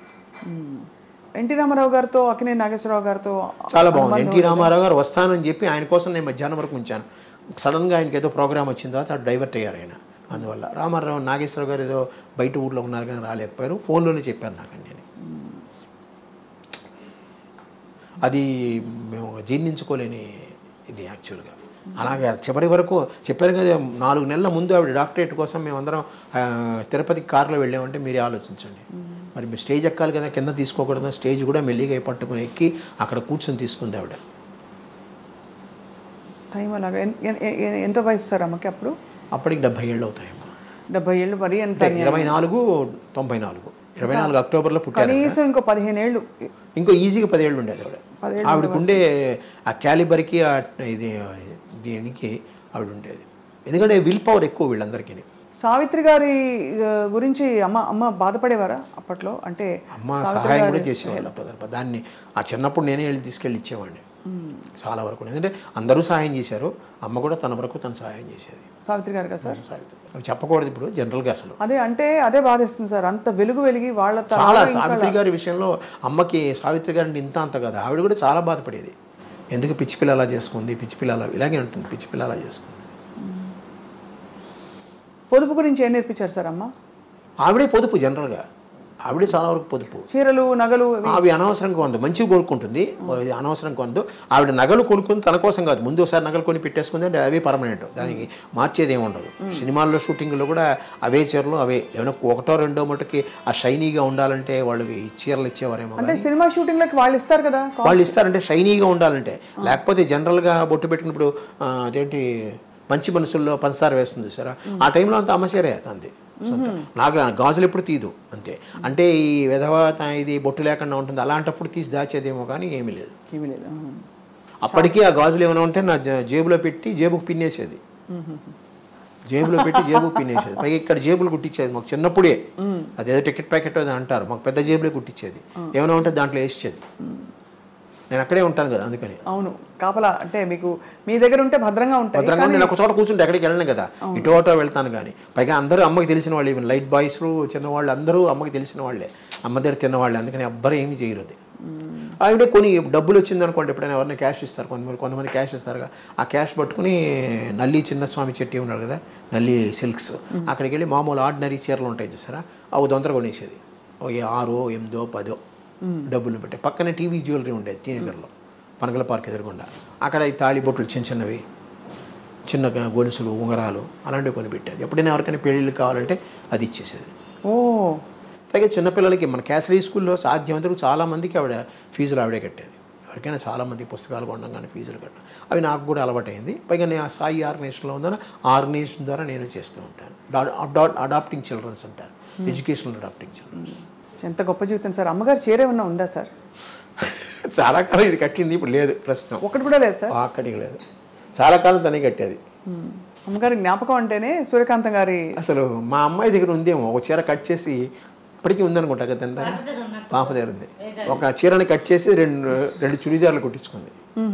ఎన్టీ రామారావు గారితో అక్కినే నాగేశ్వరరావు గారితో చాలా బాగుంది ఎన్టీ రామారావు గారు వస్తానని చెప్పి ఆయన కోసం నేను మధ్యాహ్నం వరకు ఉంచాను సడన్గా ఆయనకి ఏదో ప్రోగ్రామ్ వచ్చిన తర్వాత అటు డైవర్ట్ అయ్యారు ఆయన అందువల్ల రామారావు నాగేశ్వరరావు గారు ఏదో బయట ఊర్లో ఉన్నారు కానీ రాలేకపోయారు ఫోన్లోనే చెప్పారు నాకు నేను అది మేము జీర్ణించుకోలేని ఇది యాక్చువల్గా అలాగే చివరి వరకు చెప్పారు కదా నాలుగు నెలల ముందు ఆవిడ డాక్టరేట్ కోసం మేమందరం ఆ, తిరుపతికి కారులో వెళ్ళామంటే మీరే ఆలోచించండి మరి మీరు స్టేజ్ ఎక్కాలి కదా కింద తీసుకోకూడదు స్టేజ్ కూడా మెల్లిగా పట్టుకుని ఎక్కి అక్కడ కూర్చొని తీసుకుంది ఆవిడ టైం అలాగా ఎన్- ఎన్- ఎన్- ఎంత వయసు సార్ అమ్మకి అప్పుడు అప్పటికి డెబ్బై ఏళ్ళు అవుతాయమ్మా డెబ్బై ఏళ్ళు మరి ఎంత అంటే ఇరవై నాలుగు తొంభై నాలుగు ఇరవై నాలుగు అక్టోబర్లో పుట్టారు కనీసం ఇంకో పదిహేను ఏళ్ళు ఇంకో ఈజీగా పదేళ్ళు ఉండేది ఆవిడ పదేళ్ళు ఆవిడకు ఉండే ఆ క్యాలిబర్కి ఆ ఇది దీనికి ఆవిడ ఉండేది ఎందుకంటే విల్ పవర్ ఎక్కువ వీళ్ళందరికీ సావిత్రి గారి ఆ, గురించి అమ్మ అమ్మ బాధపడేవారా అప్పట్లో అంటే అమ్మ సహాయం కూడా చేసేవాళ్ళు పదర్ప దాన్ని ఆ చిన్నప్పుడు నేనే వెళ్ళి తీసుకెళ్ళి ఇచ్చేవాడిని చాలా వరకు ఎందుకంటే అందరూ సహాయం చేశారు అమ్మ కూడా తన వరకు తను సహాయం చేసేది సావిత్రి గారు కదా సార్ సావిత్రి. అవి చెప్పకూడదు ఇప్పుడు జనరల్గా అసలు అదే అంటే అదే బాధేస్తుంది సార్ అంత వెలుగు వెలిగి వాళ్ళ చాలా తరాలు ఇంకా సావిత్రి గారి విషయంలో అమ్మకి సావిత్రి గారిని ఇంత అంత కదా ఆవిడ కూడా చాలా బాధపడేది ఎందుకు పిచ్చి పిల్ల అలా చేసుకుంది పిచ్చి పిల్ల అలా ఇలాగే ఉంటుంది పిచ్చి పిల్ల అలా చేసుకుంది పొదుపు గురించి ఏం నేర్పించారు సార్ అమ్మ ఆవిడే పొదుపు జనరల్గా ఆవిడే చాలా వరకు పొదుపు చీరలు నగలు ఇవి అవి అనవసరంగా కొందు మంచిగా కొనుక్కుంటుంది ఇది అనవసరం కొందు ఆవిడ నగలు కొనుక్కుంది తన కోసం కాదు ముందు ఒకసారి నగలు కొని పెట్టేసుకుంది అంటే అవే పర్మనెంట్ దానికి మార్చేది ఏమి ఉండదు సినిమాల్లో షూటింగ్లో కూడా అవే చీరలు అవే ఏమైనా ఒకటో రెండో మటుకి ఆ షైనీగా ఉండాలంటే వాళ్ళకి చీరలు ఇచ్చేవారేమో అంటే సినిమా షూటింగ్లకి వాళ్ళు ఇస్తారు కదా వాళ్ళు ఇస్తారంటే షైనీగా ఉండాలంటే లేకపోతే జనరల్గా బొట్టు పెట్టినప్పుడు ఆ, అదేంటి మంచి మనసుల్లో పంచదార వేస్తుంది సరే ఆ టైంలో అంత అమ్మసేరే అంది సొంత నాకు గాజులు ఎప్పుడు తీదు అంతే అంటే ఈ విధవ తా- ఇది బొట్టు లేకుండా ఉంటుంది అలాంటప్పుడు తీసి దాచేదేమో కానీ ఏమీ లేదు ఇవి లేదు ఆ. అప్పటికీ ఆ గాజులు ఏమైనా ఉంటే నా జే- జేబులో పెట్టి జేబుకు పిన్నేసేది జేబులో పెట్టి జేబుకు పిన్నేసేది పైగా ఇక్కడ జేబులు కుట్టించేది మాకు చిన్నప్పుడే అదేదో టికెట్ ప్యాకెట్ అది అంటారు మాకు పెద్ద జేబులే కుట్టించేది ఏమైనా ఉంటే దాంట్లో వేసేది నేను అక్కడే ఉంటాను కదా అందుకని అవును కాపలా అంటే మీకు మీ దగ్గర ఉంటే భద్రంగా ఉంటాయి భద్రంగా నేను ఒక చోట కూర్చుంటే ఎక్కడికి వెళ్ళను కదా ఇటు అటో వెళ్తాను కానీ పైగా అందరూ అమ్మకి తెలిసిన వాళ్ళు ఈవెన్ లైట్ బాయ్స్ చిన్నవాళ్ళు అందరూ అమ్మకి తెలిసిన వాళ్ళే అమ్మ దగ్గర తిన్నవాళ్ళే అందుకని ఎవ్వరు ఏమీ చేయరు అది ఆవిడ కొన్ని డబ్బులు వచ్చింది అనుకోండి ఎప్పుడైనా ఎవరైనా క్యాష్ ఇస్తారు కొంతమంది కొంతమంది క్యాష్ ఇస్తారు ఆ క్యాష్ పట్టుకుని నల్లి చిన్నస్వామి చెట్టి ఉన్నాడు కదా నల్లి సిల్క్స్ అక్కడికి వెళ్ళి మామూలు ఆర్డినరీ చీరలు ఉంటాయి చూసారా అవి దొంతర కొనేసేది ఓ ఏ ఆరో ఎనిమిదో పదో డబ్బులు పెట్టి పక్కనే టీవీ జ్యువెలరీ ఉండేది టీ నగర్లో పనగల పార్క్ ఎదురుగుండా అక్కడ ఈ తాళి బొట్లు చిన్న చిన్నవి చిన్న గొలుసులు ఉంగరాలు అలాంటివి కొని పెట్టేది ఎప్పుడైనా ఎవరికైనా పెళ్ళిళ్ళు కావాలంటే అది ఇచ్చేసేది ఓ అలాగే చిన్నపిల్లలకి మన క్యాసరీ స్కూల్లో సాధ్యమంతకు చాలామందికి ఆవిడ ఫీజులు ఆవిడే కట్టేది ఎవరికైనా చాలామంది పుస్తకాలు కొనడం కానీ ఫీజులు కట్టడం అవి నాకు కూడా అలవాటైంది పైగా నేను ఆ సాయి ఆర్గనైజేషన్లో ఉందని ఆ ఆర్గనైజేషన్ ద్వారా నేను చేస్తూ ఉంటాను అడా- అడాప్టింగ్ చిల్డ్రన్స్ అంటారు ఎడ్యుకేషనల్ అడాప్టింగ్ చిల్డ్రన్స్ ఎంత గొప్ప జీవితం సార్ అమ్మగారు చీర ఏమన్నా ఉందా సార్ చాలా కాలం ఇది కట్టింది ఇప్పుడు లేదు ప్రస్తుతం ఒకటి కూడా లేదు సార్ అక్కడికి లేదు చాలా కాలం తనే కట్టేది అమ్మగారి జ్ఞాపకం అంటేనే సూర్యకాంతం గారి అసలు మా అమ్మాయి దగ్గర ఉందేమో ఒక చీర కట్ చేసి ఇప్పటికీ ఉందనుకుంటా కదా తన దగ్గర పాప దగ్గర ఉంది ఒక చీరని కట్ చేసి రెండు రెండు చుడిదార్లు కుట్టించుకుంది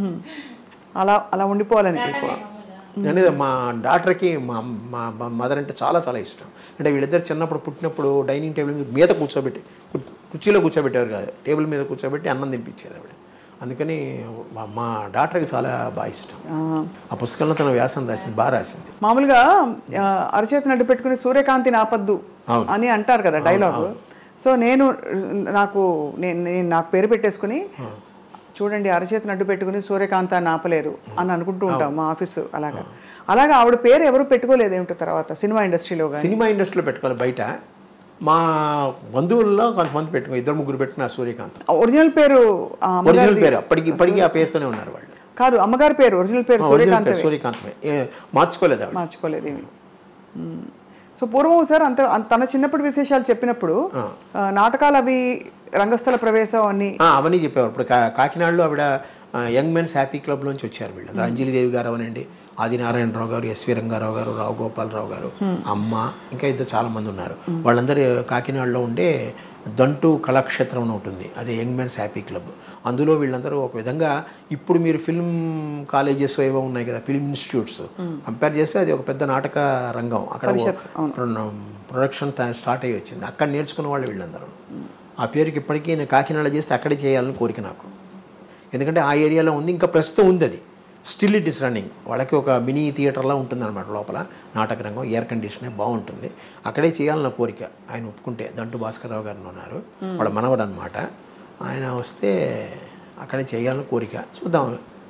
అలా అలా ఉండిపోవాలని అంటే మా డాక్టర్కి మా మా మా మదర్ అంటే చాలా చాలా ఇష్టం అంటే వీళ్ళిద్దరు చిన్నప్పుడు పుట్టినప్పుడు డైనింగ్ టేబుల్ మీద మీద కూర్చోబెట్టి కు- కుర్చీలో కూర్చోబెట్టేవారు కాదు టేబుల్ మీద కూర్చోబెట్టి అన్నం తినిపించేది ఆవిడ అందుకని మా- మా డాక్టర్కి చాలా బాగా ఇష్టం ఆ పుస్తకంలో తన వ్యాసం రాసింది బాగా రాసింది మామూలుగా ఆ, అరచేతి నడ్డు పెట్టుకుని సూర్యకాంతిని ఆపద్దు అవును. అని అంటారు కదా డైలాగ్ సో నేను నాకు నేను నేను నాకు పేరు పెట్టేసుకుని చూడండి అరచేతి నడ్డు పెట్టుకుని సూర్యకాంతాన్ని ఆపలేరు అని అనుకుంటూ ఉంటాం మా ఆఫీసు అలాగా అలాగా ఆవిడ పేరు ఎవరు పెట్టుకోలేదు ఏమిటో తర్వాత సినిమా ఇండస్ట్రీలో కానీ సినిమా ఇండస్ట్రీలో పెట్టుకోవాలి బయట మా బంధువుల్లో కొంతమంది పెట్టుకో ఇద్దరు ముగ్గురు పెట్టుకున్నారు సూర్యకాంత్ ఒరిజినల్ పేరు ఆ ఒరిజినల్ అమ్మగారిది పేరు అప్పటికి ఇప్పటికీ ఆ పేరుతోనే ఉన్నారు వాళ్ళు కాదు అమ్మగారి పేరు ఒరిజినల్ పేరు ఒరిజినల్ సూర్యకాంత్ పేరు సూర్యకాంతమే ఏ, మార్చుకోలేదు ఆవిడ మార్చుకోలేదు ఏమి మ్మ్. సో పూర్వం సార్ అంత అంత- తన చిన్నప్పటి విశేషాలు చెప్పినప్పుడు ఆ, నాటకాలు అవి రంగస్థల ప్రవేశం అని ఆ, అవన్నీ చెప్పేవారు ఇప్పుడు కా- కాకినాడలో ఆవిడ ఆ, యంగ్ మెన్స్ హ్యాపీ క్లబ్లోంచి వచ్చారు వీళ్ళు అందరూ అంజలిదేవి గారు అవనండి ఆదినారాయణరావు గారు ఎస్వి రంగారావు గారు రావు గోపాలరావు గారు అమ్మ ఇంకా ఇద్దరు చాలా మంది ఉన్నారు వాళ్ళందరూ కాకినాడలో ఉండే దంటు కళాక్షేత్రం అని ఉంటుంది అదే యంగ్ మెన్స్ హ్యాపీ క్లబ్ అందులో వీళ్ళందరూ ఒక విధంగా ఇప్పుడు మీరు ఫిల్మ్ కాలేజెస్ ఏవో ఉన్నాయి కదా ఫిల్మ్ ఇన్స్టిట్యూట్స్ కంపేర్ చేస్తే అది ఒక పెద్ద నాటక రంగం అక్కడ ప్రొడక్షన్ స్టార్ట్ అయ్యి వచ్చింది అక్కడ నేర్చుకున్న వాళ్ళు వీళ్ళందరూ ఆ పేరుకి ఇప్పటికీ నేను కాకినాడ చేస్తే అక్కడే చేయాలని కోరిక నాకు ఎందుకంటే ఆ ఏరియాలో ఉంది ఇంకా ప్రస్తుతం ఉంది అది స్టిల్ ఇట్ ఇస్ రన్నింగ్ వాళ్ళకి ఒక మినీ థియేటర్లా ఉంటుంది అనమాట లోపల నాటక రంగం ఎయిర్ కండిషనే బాగుంటుంది అక్కడే చేయాలన్న కోరిక ఆయన ఒప్పుకుంటే దంటు భాస్కర్రావు గారు ఉన్నారు వాళ్ళ మనవడు అనమాట ఆయన వస్తే అక్కడే చేయాలని కోరిక చూద్దాం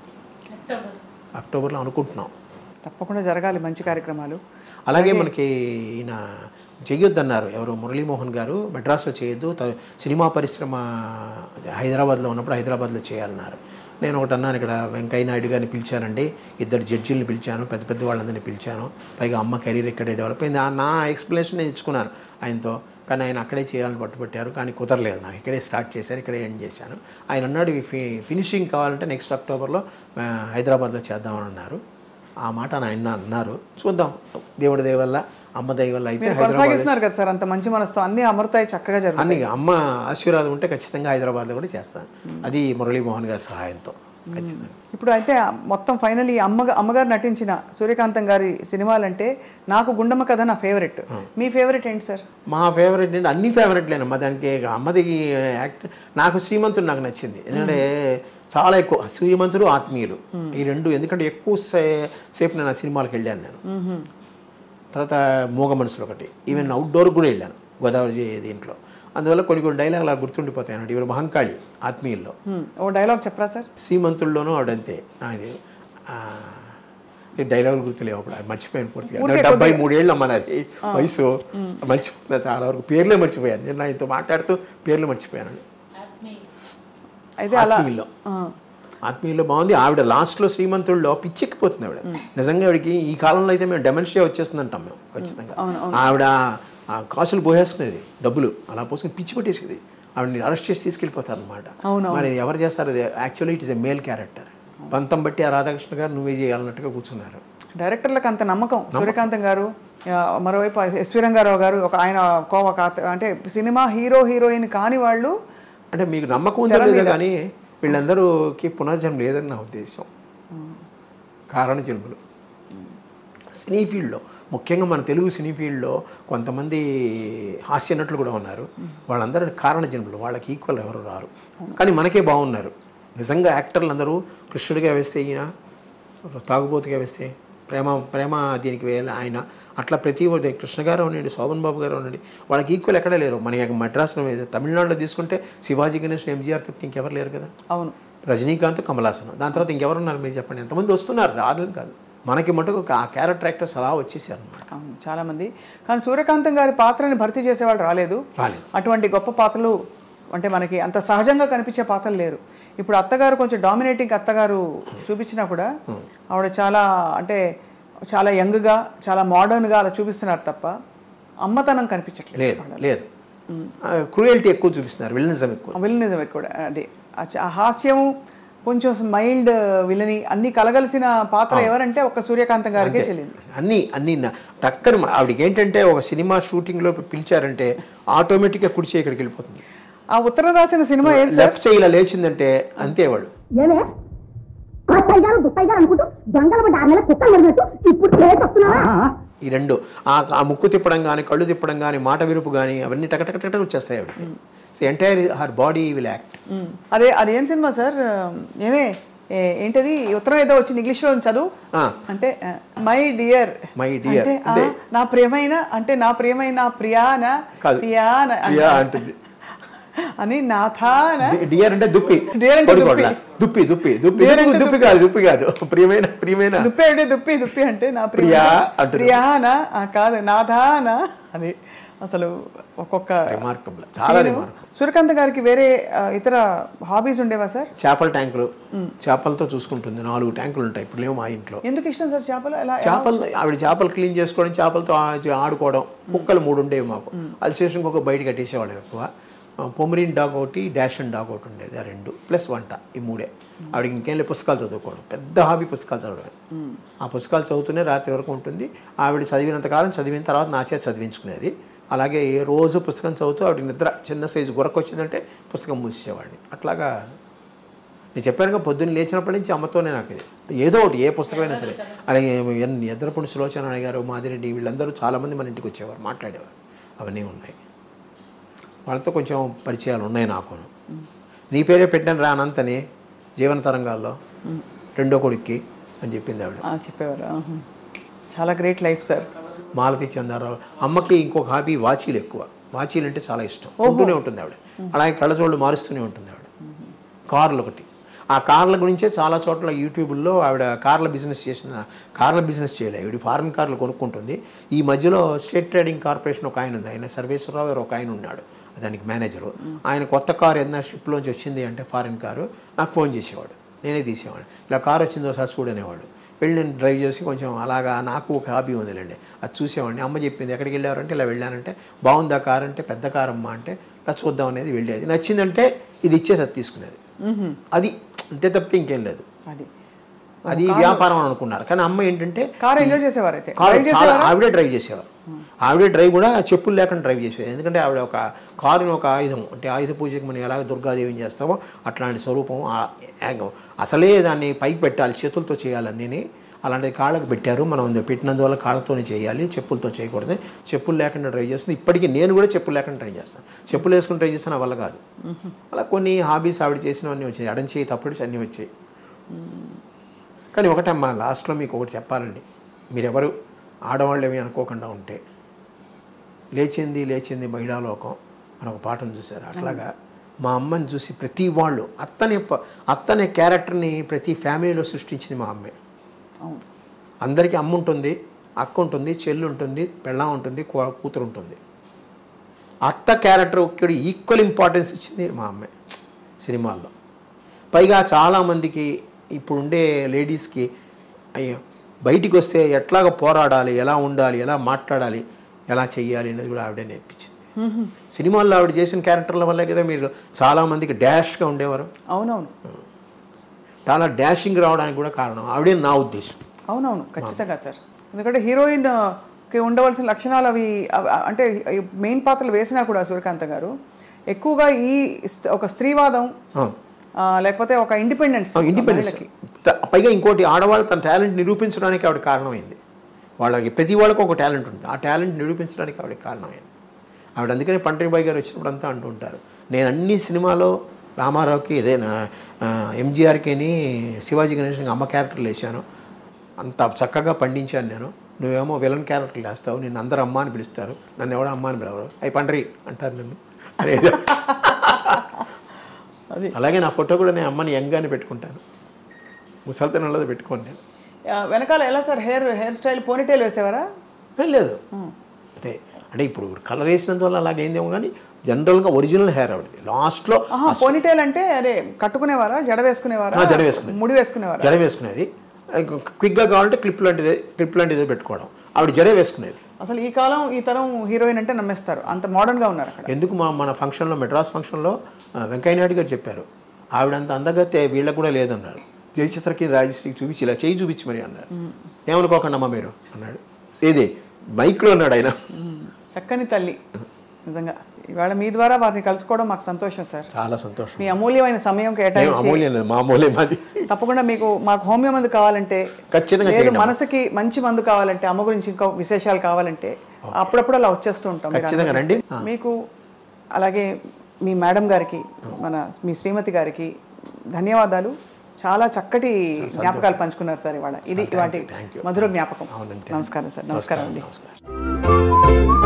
అక్టోబర్లో అనుకుంటున్నాం తప్పకుండా జరగాలి మంచి కార్యక్రమాలు అలాగే మనకి ఈయన చెయ్యొద్దన్నారు ఎవరు మురళీమోహన్ గారు మెడ్రాస్లో చేయొద్దు త- సినిమా పరిశ్రమ హైదరాబాద్లో ఉన్నప్పుడు హైదరాబాద్లో చేయాలన్నారు నేను ఒకటి అన్నాను ఇక్కడ వెంకయ్య నాయుడు గారిని పిలిచానండి ఇద్దరు జడ్జీలను పిలిచాను పెద్ద పెద్ద వాళ్ళందరినీ పిలిచాను పైగా అమ్మ కెరీర్ ఇక్కడే డెవలప్ అయింది ఆ- నా ఎక్స్ప్లెనేషన్ నేను ఇచ్చుకున్నాను ఆయనతో కానీ ఆయన అక్కడే చేయాలని పట్టుబట్టారు కానీ కుదరలేదు నాకు ఇక్కడే స్టార్ట్ చేశాను ఇక్కడే ఎండ్ చేశాను ఆయన అన్నాడు ఇవి ఫి ఫినిషింగ్ కావాలంటే నెక్స్ట్ అక్టోబర్లో ఆ, హైదరాబాద్లో చేద్దామని అన్నారు ఆ మాట ఆయన అన్నారు చూద్దాం దేవుడి దయ వల్ల అమ్మ దయ వల్ల అయితే మీరు హైదరాబాద్ కొనసాగిస్తున్నారు కదా సార్ అంత మంచి మనసుతో అన్ని అమృతాయి చక్కగా జరుగుతాయి అన్ని అమ్మ ఆశీర్వాదం ఉంటే ఖచ్చితంగా హైదరాబాద్లో కూడా చేస్తాను అది మురళీమోహన్ గారి సహాయంతో ఖచ్చితంగా ఇప్పుడు అయితే మొత్తం ఫైనల్ ఈ అమ్మ అమ్మగారు నటించిన సూర్యకాంతం గారి సినిమాలంటే నాకు గుండమ్మ కథ నా ఫేవరెట్ మీ ఫేవరెట్ ఏంటి సార్ మా ఫేవరెట్ ఏంటి అన్ని ఫేవరెట్లేనమ్మా దానికి అమ్మది యాక్ట్ నాకు శ్రీమంతుడు నాకు నచ్చింది ఎందుకంటే చాలా ఎక్కువ శ్రీమంతుడు ఆత్మీయులు ఈ రెండు ఎందుకంటే ఎక్కువ సే- సేపు నేను ఆ సినిమాలకు వెళ్ళాను నేను తర్వాత మూగ మనసులు ఒకటి ఈవెన్ అవుట్డోర్ కూడా వెళ్ళాను గోదావరి జీ- దీంట్లో అందువల్ల కొన్ని కొన్ని డైలాగ్ అలా గుర్తుండిపోతాయి అన్నట్టు ఇవి మహంకాళి ఆత్మీయుల్లో హ్మ్. ఓ డైలాగ్ చెప్పరా సార్ శ్రీమంతుల్లోనూ ఆవిడంతే ఆయన ఆ, ఈ డైలాగులు గుర్తులేవు అప్పుడు అది మర్చిపోయాను పూర్తిగా ఊరికే డెబ్బై మూడేళ్ళు అమ్మ నాది వయసు మర్చిపోతున్నా చాలా వరకు పేర్లే మర్చిపోయాను నేను ఆయనతో మాట్లాడుతూ పేర్లు మర్చిపోయాను అయితే అలా ఆత్మీయుల్లో ఆత్మీయుల్లో బాగుంది ఆవిడ లాస్ట్లో శ్రీమంతుల్లో పిచ్చెక్కిపోతుంది ఆవిడ నిజంగా ఆవిడకి ఈ కాలంలో అయితే మేము డెమెన్షియా వచ్చేస్తుంది అంటాం మేము ఖచ్చితంగా ఆవిడ ఆ కాసులు పోసేసుకునేది డబ్బులు అలా పోసుకుని పిచ్చి పెట్టేసేది ఆవిడని అరెస్ట్ చేసి తీసుకెళ్ళిపోతారు అనమాట మరి ఎవరు చేస్తారు అది actually it is a male character పంతం బట్టి ఆ రాధాకృష్ణ గారు నువ్వే చేయాలన్నట్టుగా కూర్చున్నారు డైరెక్టర్లకు అంత నమ్మకం సూర్యకాంతం గారు ఆ, మరోవైపు ఎస్వి రంగారావు గారు ఒక ఆయన ఒక ఒక అత- అంటే సినిమా హీరో హీరోయిన్ కాని వాళ్ళు అంటే మీకు నమ్మకం ఉందో లేదో కానీ వీళ్ళందరూకి పునర్జన్మ లేదని నా ఉద్దేశం కారణ జన్మలు సినీ ఫీల్డ్లో ముఖ్యంగా మన తెలుగు సినీ ఫీల్డ్లో కొంతమంది హాస్య నటులు కూడా ఉన్నారు వాళ్ళందరూ కారణ జన్మలు వాళ్ళకి ఈక్వల్ ఎవరు రారు కానీ మనకే బాగున్నారు నిజంగా యాక్టర్లు అందరూ కృష్ణుడిగా వేస్తే ఈయన తాగుబోతుగా వేస్తే ప్రేమ ప్రేమ దీనికి వేయాలి ఆయన అట్లా ప్రతి ఒక్కటి కృష్ణ గారు ఉండండి శోభన్ బాబు గారు ఉండండి వాళ్ళకి ఈక్వల్ ఎక్కడే లేరు మన మద్రాసులో మీద తమిళనాడులో తీసుకుంటే శివాజీ గణేష్ ఎంజీఆర్ తప్ప ఇంకెవరు లేరు కదా అవును రజనీకాంత్ కమలాసనం దాని తర్వాత ఇంకెవరున్నారు మీరు చెప్పండి ఎంతమంది వస్తున్నారు రాలేదు కాదు మనకి మటుకు ఆ క్యారెక్టర్ యాక్టర్స్ అలా వచ్చేసారు అనమాట అవును చాలామంది కానీ సూర్యకాంతం గారి పాత్రని భర్తీ చేసేవాళ్ళు రాలేదు రాలేదు అటువంటి గొప్ప పాత్రలు అంటే మనకి అంత సహజంగా కనిపించే పాత్రలు లేరు ఇప్పుడు అత్తగారు కొంచెం డామినేటింగ్ అత్తగారు చూపించినా కూడా ఆవిడ చాలా అంటే చాలా యంగ్గా చాలా మోడర్న్గా అలా చూపిస్తున్నారు తప్ప అమ్మతనం కనిపించట్లేదు లేదు లేదు క్రూయల్టీ ఎక్కువ చూపిస్తున్నారు విలనిజం ఎక్కువ విలనిజం ఎక్కువ అది ఆ చ- ఆ హాస్యం కొంచెం మైల్డ్ విలని అన్ని కలగలిసిన పాత్ర ఎవరంటే ఒక సూర్యకాంతం గారికే చెల్లింది అన్నీ అన్నీ నా- టక్కని మా- ఆవిడకి ఏంటంటే ఒక సినిమా షూటింగ్లో పిలిచారంటే ఆటోమేటిక్గా కుడిచే ఇక్కడికి వెళ్ళిపోతుంది ఆ ఉత్తరం రాసిన సినిమా ఏంటి సార్ లెఫ్ట్ చేయి ఇలా లేచిందంటే అంతే వాడు ఏమే అత్తయ్య గారు దుత్తయ్య గారు అనుకుంటూ దొంగల పడ్డ ఆరు నెలల కుక్కలు పడినట్టు ఇప్పుడు లేచి వస్తున్నావా ఈ రెండు ఆ ఆ ముక్కు తిప్పడం కానీ కళ్ళు తిప్పడం కానీ మాట విరుపు కానీ అవన్నీ టక టక టక వచ్చేస్తాయి ఆవిడకి so entire her body will act hmm. అదే అది ఏం సినిమా సార్ ఏమే ఏ- ఏంటది ఉత్తరం ఏదో వచ్చింది ఇంగ్లీష్లో చదువు ఆ. అంటే మై డియర్ My dear. అంటే ఆ, అంటే- నా ప్రియమైన అంటే నా ప్రియమైన ప్రియాన కాదు. ప్రియాన ప్రియా అంటుంది. అని నాథాన డియర్ అంటే దుప్పి Dear అంటే కొడుకోడ్ల. దుప్పి దుప్పి దుప్పి Dear దుప్పి అంటే దుప్పి కాదు దుప్పి కాదు ప్రియమైన ప్రియమైన దుప్పి అంటే దుప్పి దుప్పి అంటే నా ప్రియా అంటుంది. ప్రియాన ఆ, కాదు నాథాన అది అసలు ఒక్కొక్క రిమార్కబుల్ చాలా scene. రిమార్కబుల్ సూర్యకాంత్ గారికి వేరే ఆ, ఇతర హాబీస్ ఉండేవా సార్ చేపల ట్యాంకులు చేపలతో చూసుకుంటుంది నాలుగు ట్యాంకులు ఉంటాయి ఇప్పుడు లేవు మా ఇంట్లో ఎందుకు ఇష్టం సార్ చేపలు ఎలా ఎలా చేపలు ఆవిడ చేపలు క్లీన్ చేసుకోవడం చేపలతో ఆ- ఆడుకోవడం కుక్కలు మూడు ఉండేవి మాకు అల్సేషన్ ఒక బయట కట్టేసేవాళ్ళం ఎక్కువ ఆ, పొమరీన్ డాగ్ ఒకటి డాషన్ డాగ్ ఒకటి ఉండేది ఆ రెండు ప్లస్ వంట ఈ మూడే ఆవిడకి ఇంకేం లేదు పుస్తకాలు చదువుకోవడం పెద్ద హాబీ పుస్తకాలు చదవడం ఆ పుస్తకాలు చదువుతూనే రాత్రి వరకు ఉంటుంది ఆవిడ చదివినంత కాలం చదివిన తర్వాత నా చేత చదివించుకునేది అలాగే ఏ రోజు పుస్తకం చదువుతూ ఆవిడ నిద్ర చిన్న సైజు గురక వచ్చిందంటే పుస్తకం మూసేసేవాడిని అట్లాగా నేను చెప్పానుగా పొద్దున్న లేచినప్పటి నుంచి అమ్మతోనే నాకు ఇది ఏదో ఒకటి ఏ పుస్తకమైనా సరే అలాగే ఎన్- ఎద్రపూడి సులోచన అనే గారు మాదిరెడ్డి వీళ్ళందరూ చాలామంది మన ఇంటికి వచ్చేవారు మాట్లాడేవారు అవన్నీ ఉన్నాయి వాళ్ళతో కొంచెం పరిచయాలు ఉన్నాయి నాకు నీ పేరే పెట్టాను రా అనంతని జీవన తరంగాల్లో రెండో కొడుక్కి అని చెప్పింది ఆవిడ ఆ, చెప్పేవారు ఆహా. చాలా great life sir Malathi Chandarao అమ్మకి ఇంకొక హాబీ వాచీలు ఎక్కువ వాచీలు అంటే చాలా ఇష్టం ఉంటూనే ఉంటుంది ఆవిడ అలాగే కళ్ళజోళ్ళు మారుస్తూనే ఉంటుంది ఆవిడ కార్లు ఒకటి ఆ కార్ల గురించే చాలా చోట్ల యూట్యూబ్లో ఆవిడ కార్ల బిజినెస్ చేసిన కార్ల బిజినెస్ చేయలేదు ఆవిడ ఫారెన్ కార్లు కొనుక్కుంటుంది ఈ మధ్యలో స్టేట్ ట్రేడింగ్ కార్పొరేషన్ ఒక ఆయన ఉంది ఆయన సర్వేశ్వరరావు గారు ఒక ఆయన ఉన్నాడు దానికి మేనేజరు ఆయన కొత్త కారు ఏదైనా షిప్లోంచి వచ్చింది అంటే ఫారెన్ కారు నాకు ఫోన్ చేసేవాడు నేనే తీసేవాడు ఇలా కారు వచ్చిందో ఒకసారి చూడనేవాడు వెళ్ళి నేను డ్రైవ్ చేసి కొంచెం అలాగా నాకు ఒక హాబీ ఉందిలేండి అది చూసేవాడిని అమ్మ చెప్పింది ఎక్కడికి వెళ్ళారంటే ఇలా వెళ్ళానంటే బాగుందా కారు అంటే పెద్ద కారు అమ్మ అంటే ఇలా చూద్దాం అనేది వెళ్ళేది నచ్చిందంటే ఇది ఇచ్చేసి అది తీసుకునేది అది అంతే తప్పితే ఇంకేం లేదు అది అది వ్యాపారం అని అనుకున్నారు కానీ అమ్మ ఏంటంటే కార్ ఎంజాయ్ చేసేవారు అయితే కారు డ్రైవ్ చాలా చేసేవారా ఆవిడే డ్రైవ్ చేసేవారు ఆవిడే డ్రైవ్ కూడా చెప్పులు లేకుండా డ్రైవ్ చేసేది ఎందుకంటే ఆవిడ ఒక కారుని ఒక ఆయుధం అంటే ఆయుధ పూజకి మనం ఎలాగ దుర్గాదేవిని చేస్తామో అట్లాంటి స్వరూపం ఆ- ఆ- అసలే దాన్ని పైకి పెట్టాలి చేతులతో చేయాలన్నీ అలాంటిది కాళ్ళకు పెట్టారు మనం అది పెట్టినందువల్ల కాళ్ళతోనే చేయాలి చెప్పులతో చేయకూడదు చెప్పులు లేకుండా డ్రైవ్ చేస్తుంది ఇప్పటికీ నేను కూడా చెప్పులు లేకుండా డ్రైవ్ చేస్తాను చెప్పులు వేసుకుని డ్రైవ్ చేస్తే నా వల్ల కాదు అలా కొన్ని హాబీస్ ఆవిడ చేసినవన్నీ వచ్చాయి ఎడం చేయి తప్పుడు అన్నీ వచ్చాయి కానీ ఒకటమ్మా లాస్ట్లో మీకు ఒకటి చెప్పాలండి మీరెవరు ఆడవాళ్ళు ఏమి అనుకోకుండా ఉంటే లేచింది లేచింది మహిళాలోకం అని ఒక పాటను చూశారు అట్లాగా మా అమ్మని చూసి ప్రతి వాళ్ళు అత్తనే ప- అత్తనే క్యారెక్టర్ని ప్రతి ఫ్యామిలీలో సృష్టించింది మా అమ్మే అవును అందరికీ అమ్మ ఉంటుంది అక్క ఉంటుంది చెల్లి ఉంటుంది పెళ్ళాం ఉంటుంది కూ- కూతురు ఉంటుంది అత్త క్యారెక్టర్ ఇక్కడ ఈక్వల్ ఇంపార్టెన్స్ ఇచ్చింది మా అమ్మే సినిమాల్లో పైగా చాలామందికి ఇప్పుడు ఉండే లేడీస్కి అయ్యో బయటికి వస్తే ఎట్లాగ పోరాడాలి ఎలా ఉండాలి ఎలా మాట్లాడాలి ఎలా చెయ్యాలి అనేది కూడా ఆవిడే నేర్పించింది సినిమాల్లో ఆవిడ చేసిన క్యారెక్టర్ల వల్లే కదా మీరు చాలామందికి డాష్గా ఉండేవారు అవునవును చాలా డాషింగ్ రావడానికి కూడా కారణం ఆవిడే నా ఉద్దేశం అవునవును ఖచ్చితంగా సార్ ఎందుకంటే హీరోయిన్ కి ఉండవలసిన లక్షణాలు అవి అవి- అంటే మెయిన్ పాత్రలు వేసినా కూడా సూర్యకాంత్ గారు ఎక్కువగా ఈ స్- ఒక స్త్రీవాదం ఆ, లేకపోతే ఒక ఇండిపెండెన్స్ ఇండిపెండెన్స్ పైగా ఇంకోటి ఆడవాళ్ళు తన టాలెంట్ నిరూపించడానికి ఆవిడ కారణమైంది వాళ్ళకి ప్రతి వాళ్ళకి ఒక టాలెంట్ ఉంది ఆ టాలెంట్ నిరూపించడానికి ఆవిడ కారణమైంది ఆవిడ అందుకనే పంటరిబాయి గారు వచ్చినప్పుడు అంతా అంటూ ఉంటారు నేను అన్ని సినిమాలో రామారావుకి ఇదే ఎంజీఆర్కిని శివాజీ గణేష్కి అమ్మ క్యారెక్టర్లు వేశాను అంత చక్కగా పండించాను నేను నువ్వేమో విలన్ క్యారెక్టర్లు వేస్తావు నేను అందరూ అమ్మ అని పిలుస్తారు నన్ను ఎవడో అమ్మ అని పిలవరు అవి పండ్రి అంటారు నన్ను అదేదో. అది అలాగే నా ఫోటో కూడా నేను అమ్మని యంగానే పెట్టుకుంటాను ముసలితనంలో పెట్టుకోండి నేను ఆ, వెనకాల ఎలా sir hair hairstyle ponytail వేసేవారా ఏ, లేదు అదే అంటే ఇప్పుడు కలర్ వేసినందువల్ల అలాగైందేమో కానీ జనరల్గా ఒరిజినల్ హెయిర్ ఆవిడది లాస్ట్లో ఆహా పోనీటైల్ అంటే అదే కట్టుకునేవారా జడ వేసుకునేవారా ఆ, జడ వేసుకునేది. ముడి వేసుకునేవారా జడ వేసుకునేది క్విక్గా కావాలంటే క్లిప్ లాంటిదే క్లిప్ లాంటిదే పెట్టుకోవడం ఆవిడ జడే వేసుకునేది అసలు ఈ కాలం ఈ తరం హీరోయిన్ అంటే నమ్మేస్తారు అంత మోడర్న్ గా ఉన్నారు అక్కడ ఎందుకు మా మన ఫంక్షన్లో మెడ్రాస్ ఫంక్షన్లో ఆ, వెంకయ్య నాయుడు గారు చెప్పారు ఆవిడంత అందగతే వీళ్ళకు కూడా లేదన్నారు జయచిత్రకి రాజశ్రీకి చూపించి ఇలా చేయి చూపించి మరి అన్నారు ఏమనుకోకండి అమ్మా మీరు అన్నాడు ఏది మైక్లో అన్నాడు ఆయన చక్కని తల్లి నిజంగా ఇవాళ మీ ద్వారా వారిని కలుసుకోవడం మాకు సంతోషం సార్ చాలా సంతోషం మీ అమూల్యమైన సమయం ఏం కేటాయించి అమూల్యం లేదు మా అమూల్యం అది తప్పకుండా మీకు మాకు హోమియో మందు కావాలంటే ఖచ్చితంగా లేదు చేయండి. మనసుకి మంచి మందు కావాలంటే అమ్మ గురించి ఇంకా విశేషాలు కావాలంటే అప్పుడప్పుడు అలా వచ్చేస్తూ ఉంటాం మీరు ఖచ్చితంగా అనుమతిస్తే. రండి. మీకు అలాగే మీ మేడం గారికి మన మీ శ్రీమతి గారికి ధన్యవాదాలు చాలా చక్కటి జ్ఞాపకాలు పంచుకున్నారు సార్ ఇవాళ ఇది ఇవాటి thank you. మధుర జ్ఞాపకం అవునంతే. నమస్కారం సార్ నమస్కారం అండి నమస్కారం